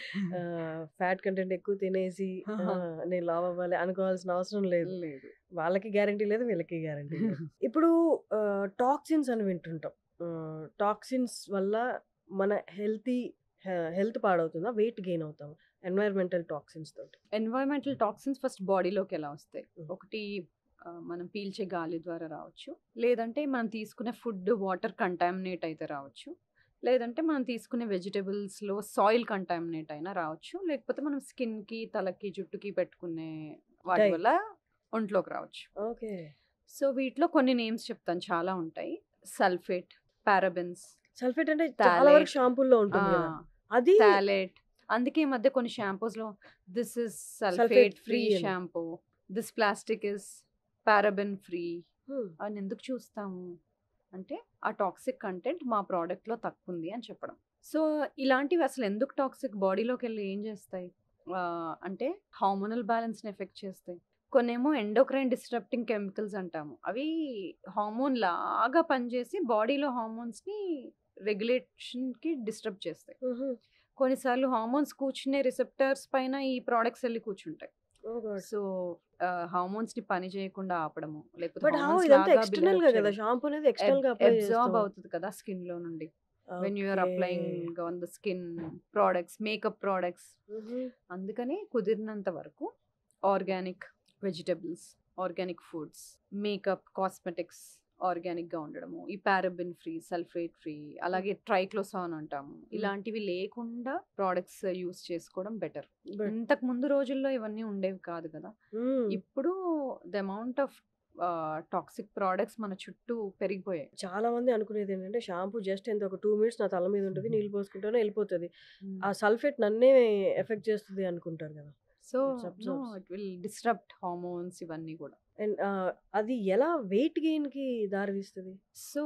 ఫ్యాట్ కంటెంట్ ఎక్కువ తినేసి ఆ, నేను లావ్ అవ్వాలి అనుకోవాల్సిన అవసరం లేదు లేదు వాళ్ళకి గ్యారంటీ లేదు వీళ్ళకి గ్యారంటీ లేదు ఇప్పుడు టాక్సిన్స్ అని వింటుంటాం టాక్సిన్స్ వల్ల మన హెల్తీ హెల్త్ పాడవుతుందా వెయిట్ గెయిన్ అవుతాం ఎన్వైరన్మెంటల్ టాక్సిన్స్ తోటి ఎన్వైరన్మెంటల్ టాక్సిన్స్ ఫస్ట్ బాడీలోకి ఎలా వస్తాయి Mm. ఒకటి ఆ, మనం పీల్చే గాలి ద్వారా రావచ్చు లేదంటే మనం తీసుకునే ఫుడ్ వాటర్ కంటామినేట్ అయితే రావచ్చు లేదంటే మనం తీసుకునే వెజిటబుల్స్లో సాయిల్ కంటామినేట్ అయినా రావచ్చు లేకపోతే మనం స్కిన్కి తలకి జుట్టుకి పెట్టుకునే వాటి Dye. వల్ల ఒంట్లోకి రావచ్చు ఓకే సో వీటిలో కొన్ని నేమ్స్ చెప్తాను చాలా ఉంటాయి సల్ఫేట్ పారాబెన్స్ సల్ఫేట్ అంటే చాలా వరకు Phthalate. షాంపూల్లో ఉంటుంది కదా అది థాలెట్ అందుకే ఈ మధ్య కొన్ని షాంపూస్ లో this is Sulfate sulphate free free అని. Shampoo this plastic is paraben free Hmm. అని ఎందుకు చూస్తాము అంటే ఆ టాక్సిక్ కంటెంట్ మా product లో తక్కువ ఉంది అని చెప్పడం సో ఇలాంటివి అసలు ఎందుకు టాక్సిక్ బాడీలోకి వెళ్ళి ఏం చేస్తాయి ఆ, అంటే హార్మోనల్ బ్యాలెన్స్ని ఎఫెక్ట్ చేస్తాయి కొన్నేమో ఎండోక్రైన్ డిస్టర్ప్టింగ్ కెమికల్స్ అంటాము అవి హార్మోన్ లాగా పనిచేసి బాడీలో హార్మోన్స్ని రెగ్యులేషన్కి డిస్టర్బ్ చేస్తాయి Mhm. కొన్నిసార్లు హార్మోన్స్ కూర్చునే రిసెప్టర్స్ పైన ఈ ప్రోడక్ట్స్ వెళ్ళి కూర్చుంటాయి Oh God. సో హార్మోన్స్ ని పని చేయకుండా ఆపడము లేకపోతే బట్ హౌ hormones ఇదంతా లాగా ఎక్స్టర్నల్ build గా up కదా చేయడం. షాంపూ అనేది ఎక్స్టర్నల్ గా అప్లై అబ్జార్బ్ అవుతుంది కదా స్కిన్ లో నుండి when you are applying on the skin products makeup products అందుకని కుదిరినంత వరకు organic vegetables organic foods makeup cosmetics ఆర్గానిక్గా ఉండడము ఈ పారబిన్ ఫ్రీ సల్ఫేట్ ఫ్రీ అలాగే ట్రైక్లోసాన్ అంటాము ఇలాంటివి లేకుండా ప్రోడక్ట్స్ యూస్ చేసుకోవడం బెటర్ ఇంతకు ముందు రోజుల్లో ఇవన్నీ ఉండేవి కాదు కదా ఇప్పుడు the amount of toxic products మన చుట్టూ పెరిగిపోయాయి చాలా మంది అనుకునేది ఏంటంటే షాంపూ జస్ట్ ఎంత ఒక టూ మినిట్స్ నా తల మీద ఉంటుంది నీళ్ళు పోసుకుంటానే వెళ్ళిపోతుంది ఆ సల్ఫేట్ నన్నే ఎఫెక్ట్ చేస్తుంది అనుకుంటారు కదా so It absorbs. It will disturb hormones ఇవన్నీ కూడా అండ్ అది ఎలా వెయిట్ గెయిన్ కి దారి తీస్తుంది సో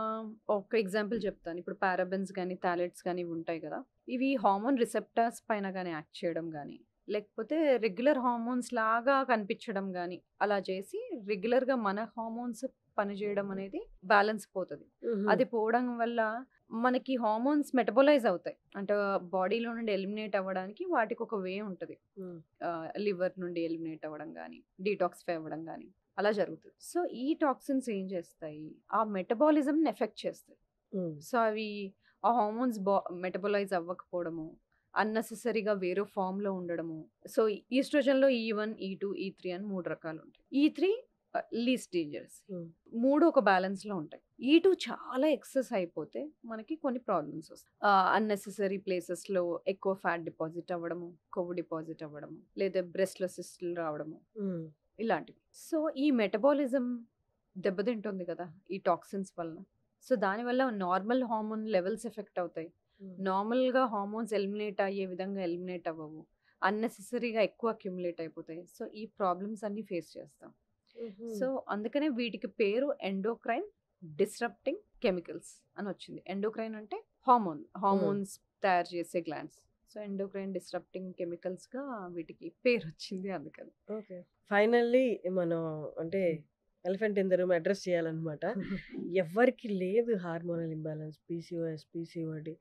ఒక ఎగ్జాంపుల్ చెప్తాను ఇప్పుడు పారాబెన్స్ కానీ థాలెట్స్ కానీ ఇవి ఉంటాయి కదా ఇవి హార్మోన్ రిసెప్టర్స్ పైన కానీ యాక్ట్ చేయడం కానీ లేకపోతే రెగ్యులర్ హార్మోన్స్ లాగా కనిపించడం కానీ అలా చేసి రెగ్యులర్గా మన హార్మోన్స్ పనిచేయడం అనేది బ్యాలెన్స్ పోతుంది అది పోవడం వల్ల మనకి హార్మోన్స్ మెటబలైజ్ అవుతాయి అంటే బాడీలో నుండి ఎలిమినేట్ అవ్వడానికి వాటికి ఒక వే ఉంటుంది లివర్ నుండి ఎలిమినేట్ అవ్వడం కానీ డీటాక్సిఫై అవ్వడం కానీ అలా జరుగుతుంది సో ఈ టాక్సిన్స్ ఏం చేస్తాయి ఆ మెటబాలిజంని ఎఫెక్ట్ చేస్తాయి సో అవి ఆ హార్మోన్స్ బా మెటబలైజ్ అవ్వకపోవడము అన్నెసెసరీగా వేరే ఫామ్లో ఉండడము సో ఈస్ట్రోజన్లో ఈ వన్ ఈ టూ ఈ త్రీ అని మూడు రకాలు ఉంటాయి ఈ త్రీ లీస్ట్ డేంజరస్ Hmm. మూడు ఒక బ్యాలెన్స్లో ఉంటాయి ఈ టూ చాలా ఎక్సెస్ అయిపోతే మనకి కొన్ని ప్రాబ్లమ్స్ వస్తాయి అన్నెసెసరీ ప్లేసెస్లో ఎక్కువ ఫ్యాట్ డిపాజిట్ అవ్వడము కొవ్వు డిపాజిట్ అవ్వడము లేదా బ్రెస్ట్లో సిస్టులు రావడము ఇలాంటివి సో ఈ మెటబాలిజం దెబ్బతింటుంది కదా ఈ టాక్సిన్స్ వలన సో దానివల్ల నార్మల్ హార్మోన్ లెవెల్స్ ఎఫెక్ట్ అవుతాయి నార్మల్గా హార్మోన్స్ ఎలిమినేట్ అయ్యే విధంగా ఎలిమినేట్ అవ్వవు అన్నెసెసరీగా ఎక్కువ అక్యుములేట్ అయిపోతాయి సో ఈ ప్రాబ్లమ్స్ అన్ని ఫేస్ చేస్తాం సో అందుకనే వీటికి పేరు ఎండోక్రైన్ డిస్రప్టింగ్ కెమికల్స్ అని వచ్చింది ఎండోక్రైన్ అంటే హార్మోన్ హార్మోన్స్ తయారు చేసే గ్లాండ్స్ సో ఎండోక్రైన్ డిస్రప్టింగ్ కెమికల్స్గా వీటికి పేరు వచ్చింది అందుకని ఓకే ఫైనల్లీ మనం అంటే elephant in the room address చేయాలన్నమాట ఎవరికి లేదు హార్మోనల్ ఇంబ్యాలెన్స్ పీసీఓఎస్ పీసీఓడి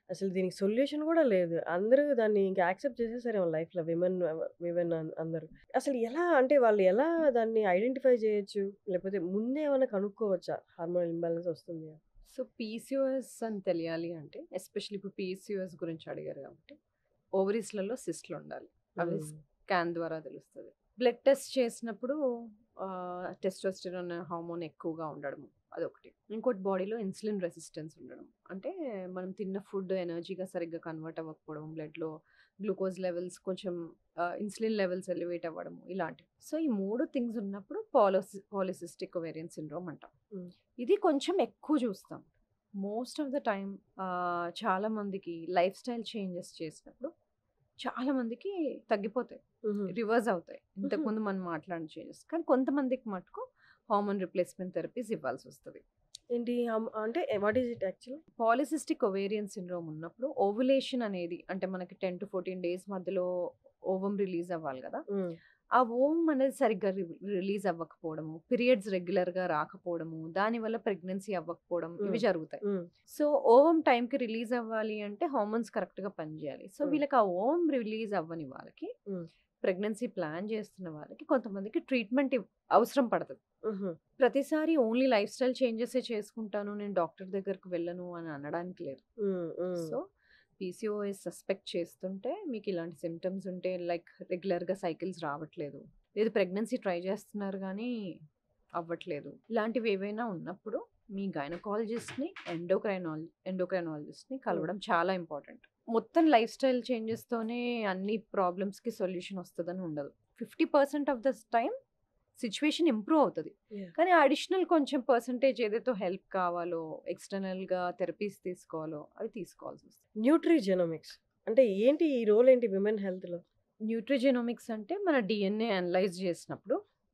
అసలు దీనికి సొల్యూషన్ కూడా లేదు. అందరూ దాన్ని ఇంకా యాక్సెప్ట్ చేసేసారేమో లైఫ్‌లో విమెన్ విమెన్ అం అందరూ. అసలు ఎలా అంటే వాళ్ళు ఎలా దాన్ని ఐడెంటిఫై చేయొచ్చు? లేకపోతే ముందే ఏమన్నా కనుక్కోవచ్చా? హార్మోనల్ ఇంబాలెన్స్ వస్తుంది అని? సో, పీసీఓఎస్ అని తెలియాలి అంటే ఎస్పెషల్లీ ఇప్పుడు పీసీఓఎస్ గురించి అడిగారు కాబట్టి ఓవరీస్‌లలో సిస్ట్‌లుండాలి. అవి హ్మ్. స్కాన్ ద్వారా తెలుస్తది. బ్లడ్ టెస్ట్ చేసినప్పుడు ఆహ్, టెస్టోస్టెరాన్ హార్మోన్ ఎక్కువగా ఉండడము అదొకటి. ఇంకోటి బాడీలో ఇన్సులిన్ రెసిస్టెన్స్ ఉండడం. అంటే మనం తిన్న ఫుడ్ ఎనర్జీగా సరిగ్గా కన్వర్ట్ అవ్వకపోవడం, బ్లడ్‌లో గ్లూకోజ్ లెవెల్స్ కొంచెం ఆహ్, ఇన్సులిన్ లెవెల్స్ ఎలివేట్ అవ్వడము ఇలాంటివి. సో, ఈ 3 థింగ్స్ ఉన్నప్పుడు పాలోసి పాలిసిస్టిక్ ఓవేరియన్ సిండ్రోమ్ అంటాం. హ్మ్. ఇది కొంచెం ఎక్కువ చూస్తాం. మోస్ట్ ఆఫ్ ద టైమ్ ఆహ్, చాలా మందికి లైఫ్ స్టైల్ చేంజెస్ చేసినప్పుడు చాలా మందికి తగ్గిపోతాయి. హుహు. రివర్స్ అవుతాయి. హుహు. ఇంతకుముందు మనం మాట్లాడిన చేంజెస్. కానీ కొంతమందికి మటుకు హార్మోన్ రిప్లేస్‌మెంట్ థెరపీస్ ఇవ్వాల్సొస్తది. ఏంటి హమ్ అంటే what is it actually? Polycystic ovarian syndrome ఉన్నప్పుడు ఓవులేషన్ అనేది అంటే మనకి 10-14 డేస్ మధ్యలో ఓవమ్ రిలీజ్ అవ్వాలి గదా! హ్మ్. ఆ ఓవమ్ అనేది సరిగ్గా రి రిలీజ్ అవ్వకపోవడము, పీరియడ్స్ రెగ్యులర్‌గా రాకపోవడము, దానివల్ల ప్రెగ్నెన్సీ అవ్వకపోవడం ఇవి హ్మ్. జరుగుతాయి. హ్మ్. సో, ఓవమ్ టైంకి రిలీజ్ అవ్వాలి అంటే హార్మోన్స్ కరెక్ట్‌గా పనిజేయాలి. సో, హ్మ్. వీళ్ళకి ఆ ఓవమ్ రిలీజ్ అవ్వని వాళ్ళకి హ్మ్. ప్రెగ్నెన్సీ ప్లాన్ చేస్తున్న వాళ్ళకి కొంతమందికి ట్రీట్మెంట్ ఇవ్ అవసరం పడతది. హుహు. ప్రతిసారి ఓన్లీ లైఫ్ స్టైల్ చేంజెసే చేసుకుంటాను. నేను డాక్టర్ దగ్గరికి వెళ్ళను అని అనడానికి లేదు. హ్మ్. హ్మ్. సో, పీసీఓఎస్ సస్పెక్ట్ చేస్తుంటే మీకు ఇలాంటి సింప్టమ్స్ ఉంటే లైక్ రెగ్యులర్‌గా సైకిల్స్ రావట్లేదు. లేదు ప్రెగ్నెన్సీ ట్రై చేస్తున్నారు గానీ అవ్వట్లేదు. ఇలాంటివి ఏవైనా ఉన్నప్పుడు మీ గైనకాలజిస్ట్‌ని, ఎండోక్రైనాల్ ఎండోక్రైనాలజిస్ట్‌ని హ్మ్. కలవడం చాలా ఇంపార్టెంట్. మొత్తం లైఫ్ స్టైల్ చేంజెస్‌తోనే అన్ని ప్రాబ్లమ్స్‌కి సొల్యూషన్ వస్తదని ఉండదు. 50% of the time situation improve అవుతది. యాహ్! కానీ అడిషనల్ కొంచెం పర్సెంటేజ్ ఏదైతే హెల్ప్ కావాలో, ఎక్స్‌టర్నల్‌గా థెరపీస్ తీసుకోవాలో అవి తీసుకోవాల్సొస్తది. న్యూట్రిజెనోమిక్స్ అంటే ఏంటి ఈ రోల్ ఏంటి విమెన్ హెల్త్‌లో? న్యూట్రిజెనోమిక్స్ అంటే మన డీఎన్ఏ అనలైజ్ చేసినప్పుడు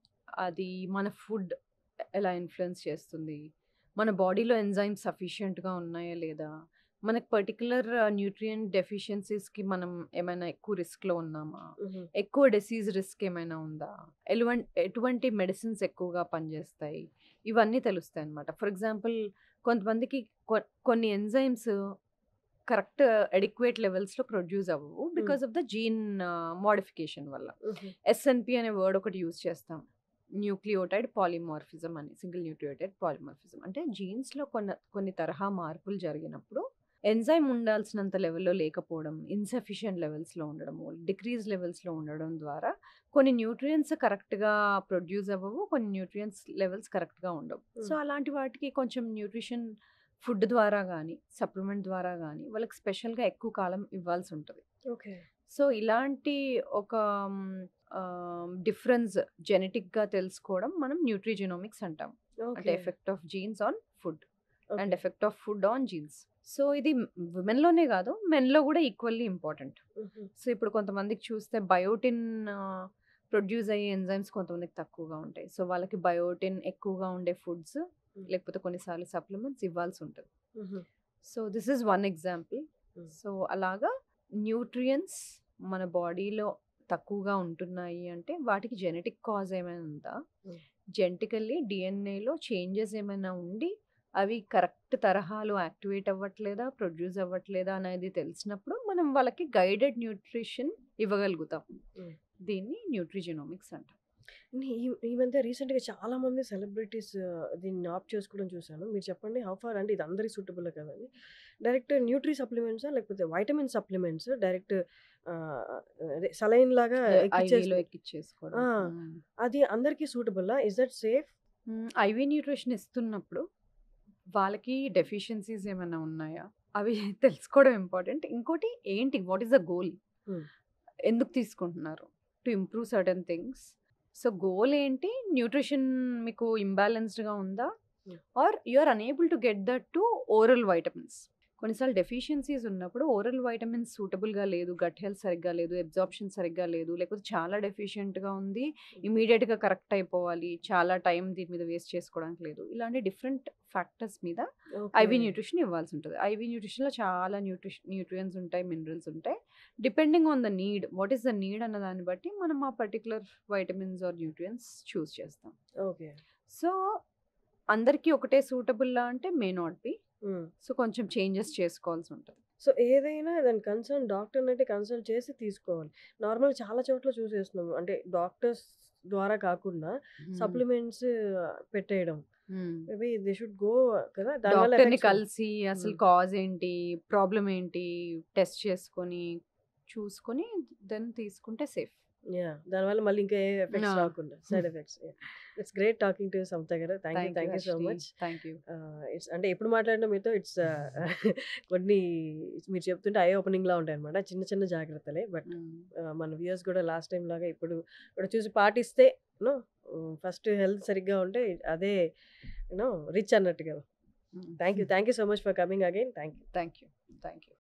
అది మన ఫుడ్ ఎలా ఇన్‌ఫ్లూయెన్స్ చేస్తుంది? మన బాడీలో ఎంజైమ్స్ సఫిషియెంట్‌గా ఉన్నాయా లేదా? మనకు పర్టిక్యులర్ న్యూట్రియంట్ డెఫిషియన్సీస్‌కి మనం ఏమైనా ఎక్కువ రిస్క్‌లో ఉన్నామా? హుహు. ఎక్కువ డిసీజ్ రిస్క్ ఏమైనా ఉందా? ఎలువం ఎటువంటి మెడిసిన్స్ ఎక్కువగా పనిచేస్తాయి? ఇవన్నీ తెలుస్తాయన్నమాట. ఫర్ ఎగ్జాంపుల్ కొంతమందికి కొ కొన్ని ఎంజైమ్స్ కరెక్ట్ అడిక్వేట్ లెవెల్స్‌లో ప్రొడ్యూస్ అవ్వవు. Hmm. Because of the gene modification వల్ల. హుహు. ఎస్ఎన్‌పి అనే వర్డ్ ఒకటి యూజ్ చేస్తాం. న్యూక్లియోటైడ్ పాలిమార్ఫిజం అని. Single nucleotide polymorphism. అంటే జీన్స్‌లో కొన్న కొన్ని తరహా మార్పులు జరిగినప్పుడు ఎంజైమ్ ఉండాల్సినంత లెవెల్‌లో లేకపోవడం, ఇన్‌సఫిషియెంట్ లెవెల్స్‌లో ఉండడము, డిక్రీజ్ లెవెల్స్‌లో ఉండడం ద్వారా కొన్ని న్యూట్రియంట్స్ కరెక్ట్‌గా ప్రొడ్యూస్ అవ్వవు. కొన్ని న్యూట్రియంట్స్ లెవెల్స్ కరెక్ట్‌గా ఉండవు. సో, హ్మ్. అలాంటి వాటికి కొంచెం న్యూట్రిషన్ ఫుడ్ ద్వారా గానీ, సప్లిమెంట్ ద్వారా గానీ వాళ్ళకి స్పెషల్‌గా ఎక్కువ కాలం ఇవ్వాల్సుంటది. ఓకే. సో, ఇలాంటి ఒక హ్మ్, ఆహ్, డిఫరెన్స్ జెనెటిక్‌గా తెలుసుకోవడం మనం న్యూట్రిజెనోమిక్స్ అంటాం. అంటే okay. Effect of genes on food and okay. Effect of food on genes. So, ఇది విమెన్‌లోనే గాదు మెన్‌లో గూడా ఈక్వల్లీ ఇంపార్టెంట్. హుహు. సో, ఇప్పుడు కొంతమందికి చూస్తే బయోటిన్ ఆహ్, ప్రొడ్యూస్ అయ్యే ఎంజైమ్స్ కొంతమందికి తక్కువగా ఉంటాయి. సో, వాళ్ళకి బయోటిన్ ఎక్కువగా ఉండే ఫుడ్స్ హ్మ్. లేకపోతే కొన్నిసార్లు సప్లిమెంట్స్ ఇవ్వాల్సుంటది. హుహు. So, this is one example. Hmm. So, అలాగా న్యూట్రియంట్స్ మన బాడీలో తక్కువగా ఉంటున్నాయి అంటే వాటికి జెనెటిక్ కాజ్ ఏమైనా ఉందా? హ్మ్. జెనెటికల్లీ డీఎన్ఏలో చేంజెస్ ఏమైనా ఉండి అవి కరెక్ట్ తరహాలో యాక్టివేట్ అవ్వట్లేదా? ప్రొడ్యూస్ అవ్వట్లేదా? అనేది తెలిసినప్పుడు మనం వాళ్ళకి గైడెడ్ న్యూట్రిషన్ ఇవ్వగలుగుతాం. హ్మ్. దీన్ని న్యూట్రిజెనోమిక్స్ అంటాం. నీ ఈ ఈ మధ్య రీసెంట్‌గా చాలా మంది సెలబ్రిటీస్ దీన్ని ఆప్ట్ చేసుకోవడం చూసాను. మీరు చెప్పండి హౌ ఫార్ అంటే ఇది అందరికి సూటబుల్ కాదని. డైరెక్ట్ న్యూట్రి సప్లిమెంట్సా? లేకపోతే వైటమిన్ సప్లిమెంట్స్ డైరెక్ట్ ఆహ్, అదే సలైన్ లాగా ఐవీలో ఎక్కిచ్చేసి ఎక్కిచ్చేసుకోవడం. ఆ! హ్మ్. అది అందరికి సూటబులా? Is that safe? Hmm. IV nutrition ఇస్తున్నప్పుడు వాళ్ళకి డెఫిషియన్సీస్ ఏమైనా ఉన్నాయా? అవి తెలుసుకోవడం ఇంపార్టెంట్. ఇంకోటి ఏంటి? What is the goal? Hmm. ఎందుకు తీసుకుంటున్నారు? To improve certain things. So, goal ఏంటి? న్యూట్రిషన్ మీకు ఇంబాలెన్స్డ్‌గా ఉందా? Hmm. Are you are unable to get that to oral vitamins. కొన్నిసార్లు డెఫిషియన్సీస్ ఉన్నప్పుడు ఓరల్ వైటమిన్స్ సూటబుల్‌గా లేదు, గట్ హెల్త్ సరిగ్గా లేదు, అబ్జార్ప్షన్ సరిగ్గా లేదు, లేకపోతే చాలా డెఫిషియెంట్‌గా ఉంది, ఇమ్మీడియేట్‌గా కరెక్ట్ అయిపోవాలి, చాలా టైం దీని మీద వేస్ట్ చేసుకోవడానికి లేదు. ఇలాంటి డిఫరెంట్ ఫ్యాక్టర్స్ మీద ఐవీ ఓకే. న్యూట్రిషన్ ఇవ్వాల్సుంటది. ఐవీ న్యూట్రిషన్‌లో చాలా న్యూట్రిష్ న్యూట్రియంట్స్ ఉంటాయి, మినరల్స్ ఉంటాయి. Depending on the need, what is the need అన్న దాన్ని బట్టి మనం ఆ particular vitamins or nutrients choose చేస్తాం. ఓకే. సో, అందరికీ ఒకటే సూటబుల్లా అంటే may not be. Hmm. So, కొంచెం చేంజెస్ చేసుకోవాల్సుంటది. సో ఏదైనా దాని కన్సర్న్ డాక్టర్‌ని అయితే కన్సల్ట్ చేసి తీసుకోవాలి. నార్మల్‌గా చాలా చోట్ల చూసేస్తున్నాం. అంటే డాక్టర్స్ ద్వారా కాకుండా హ్మ్. సప్లిమెంట్స్ పెట్టేయడం. హ్మ్. మేబీ దే షుడ్ గో కదా! దానివల్ల డాక్టర్‌ని ఎఫెక్ట్స్ కలిసి అసలు హ్మ్. కాజ్ ఏంటి? ప్రాబ్లమ్ ఏంటి? టెస్ట్ చేసుకొని, చూసుకొని దెన్ తీసుకుంటే సేఫ్. యాహ్! దానివల్ల మళ్ళీ ఇంకా ఏ ఎఫెక్ట్స్ ఆ! రాకుండా side effects. Yeah! It's great talking to Samatha garu. Thank you. Thank you thank you so Harshini. Much. Thank you. Ah, it's అంటే ఎప్పుడు మాట్లాడినా మీతో ఇట్స్ కొన్ని మీరు చెప్తుంటే ఐ ఓపెనింగ్‌లా ఉంటాయన్నమాట. చిన్న చిన్న జాగ్రత్తలే. బట్ హ్మ్. ఆహ్, మన వ్యూయర్స్ కూడా లాస్ట్ టైమ్ లాగా ఇప్పుడు కూడా చూసి పాటిస్తే యూ నో ఫస్ట్ హెల్త్ సరిగ్గా ఉంటే అదే యూ నో రిచ్ అన్నట్టు కదా! Hmm. Thank you. Thank you so much for coming again. Thank you. Thank you. Thank you.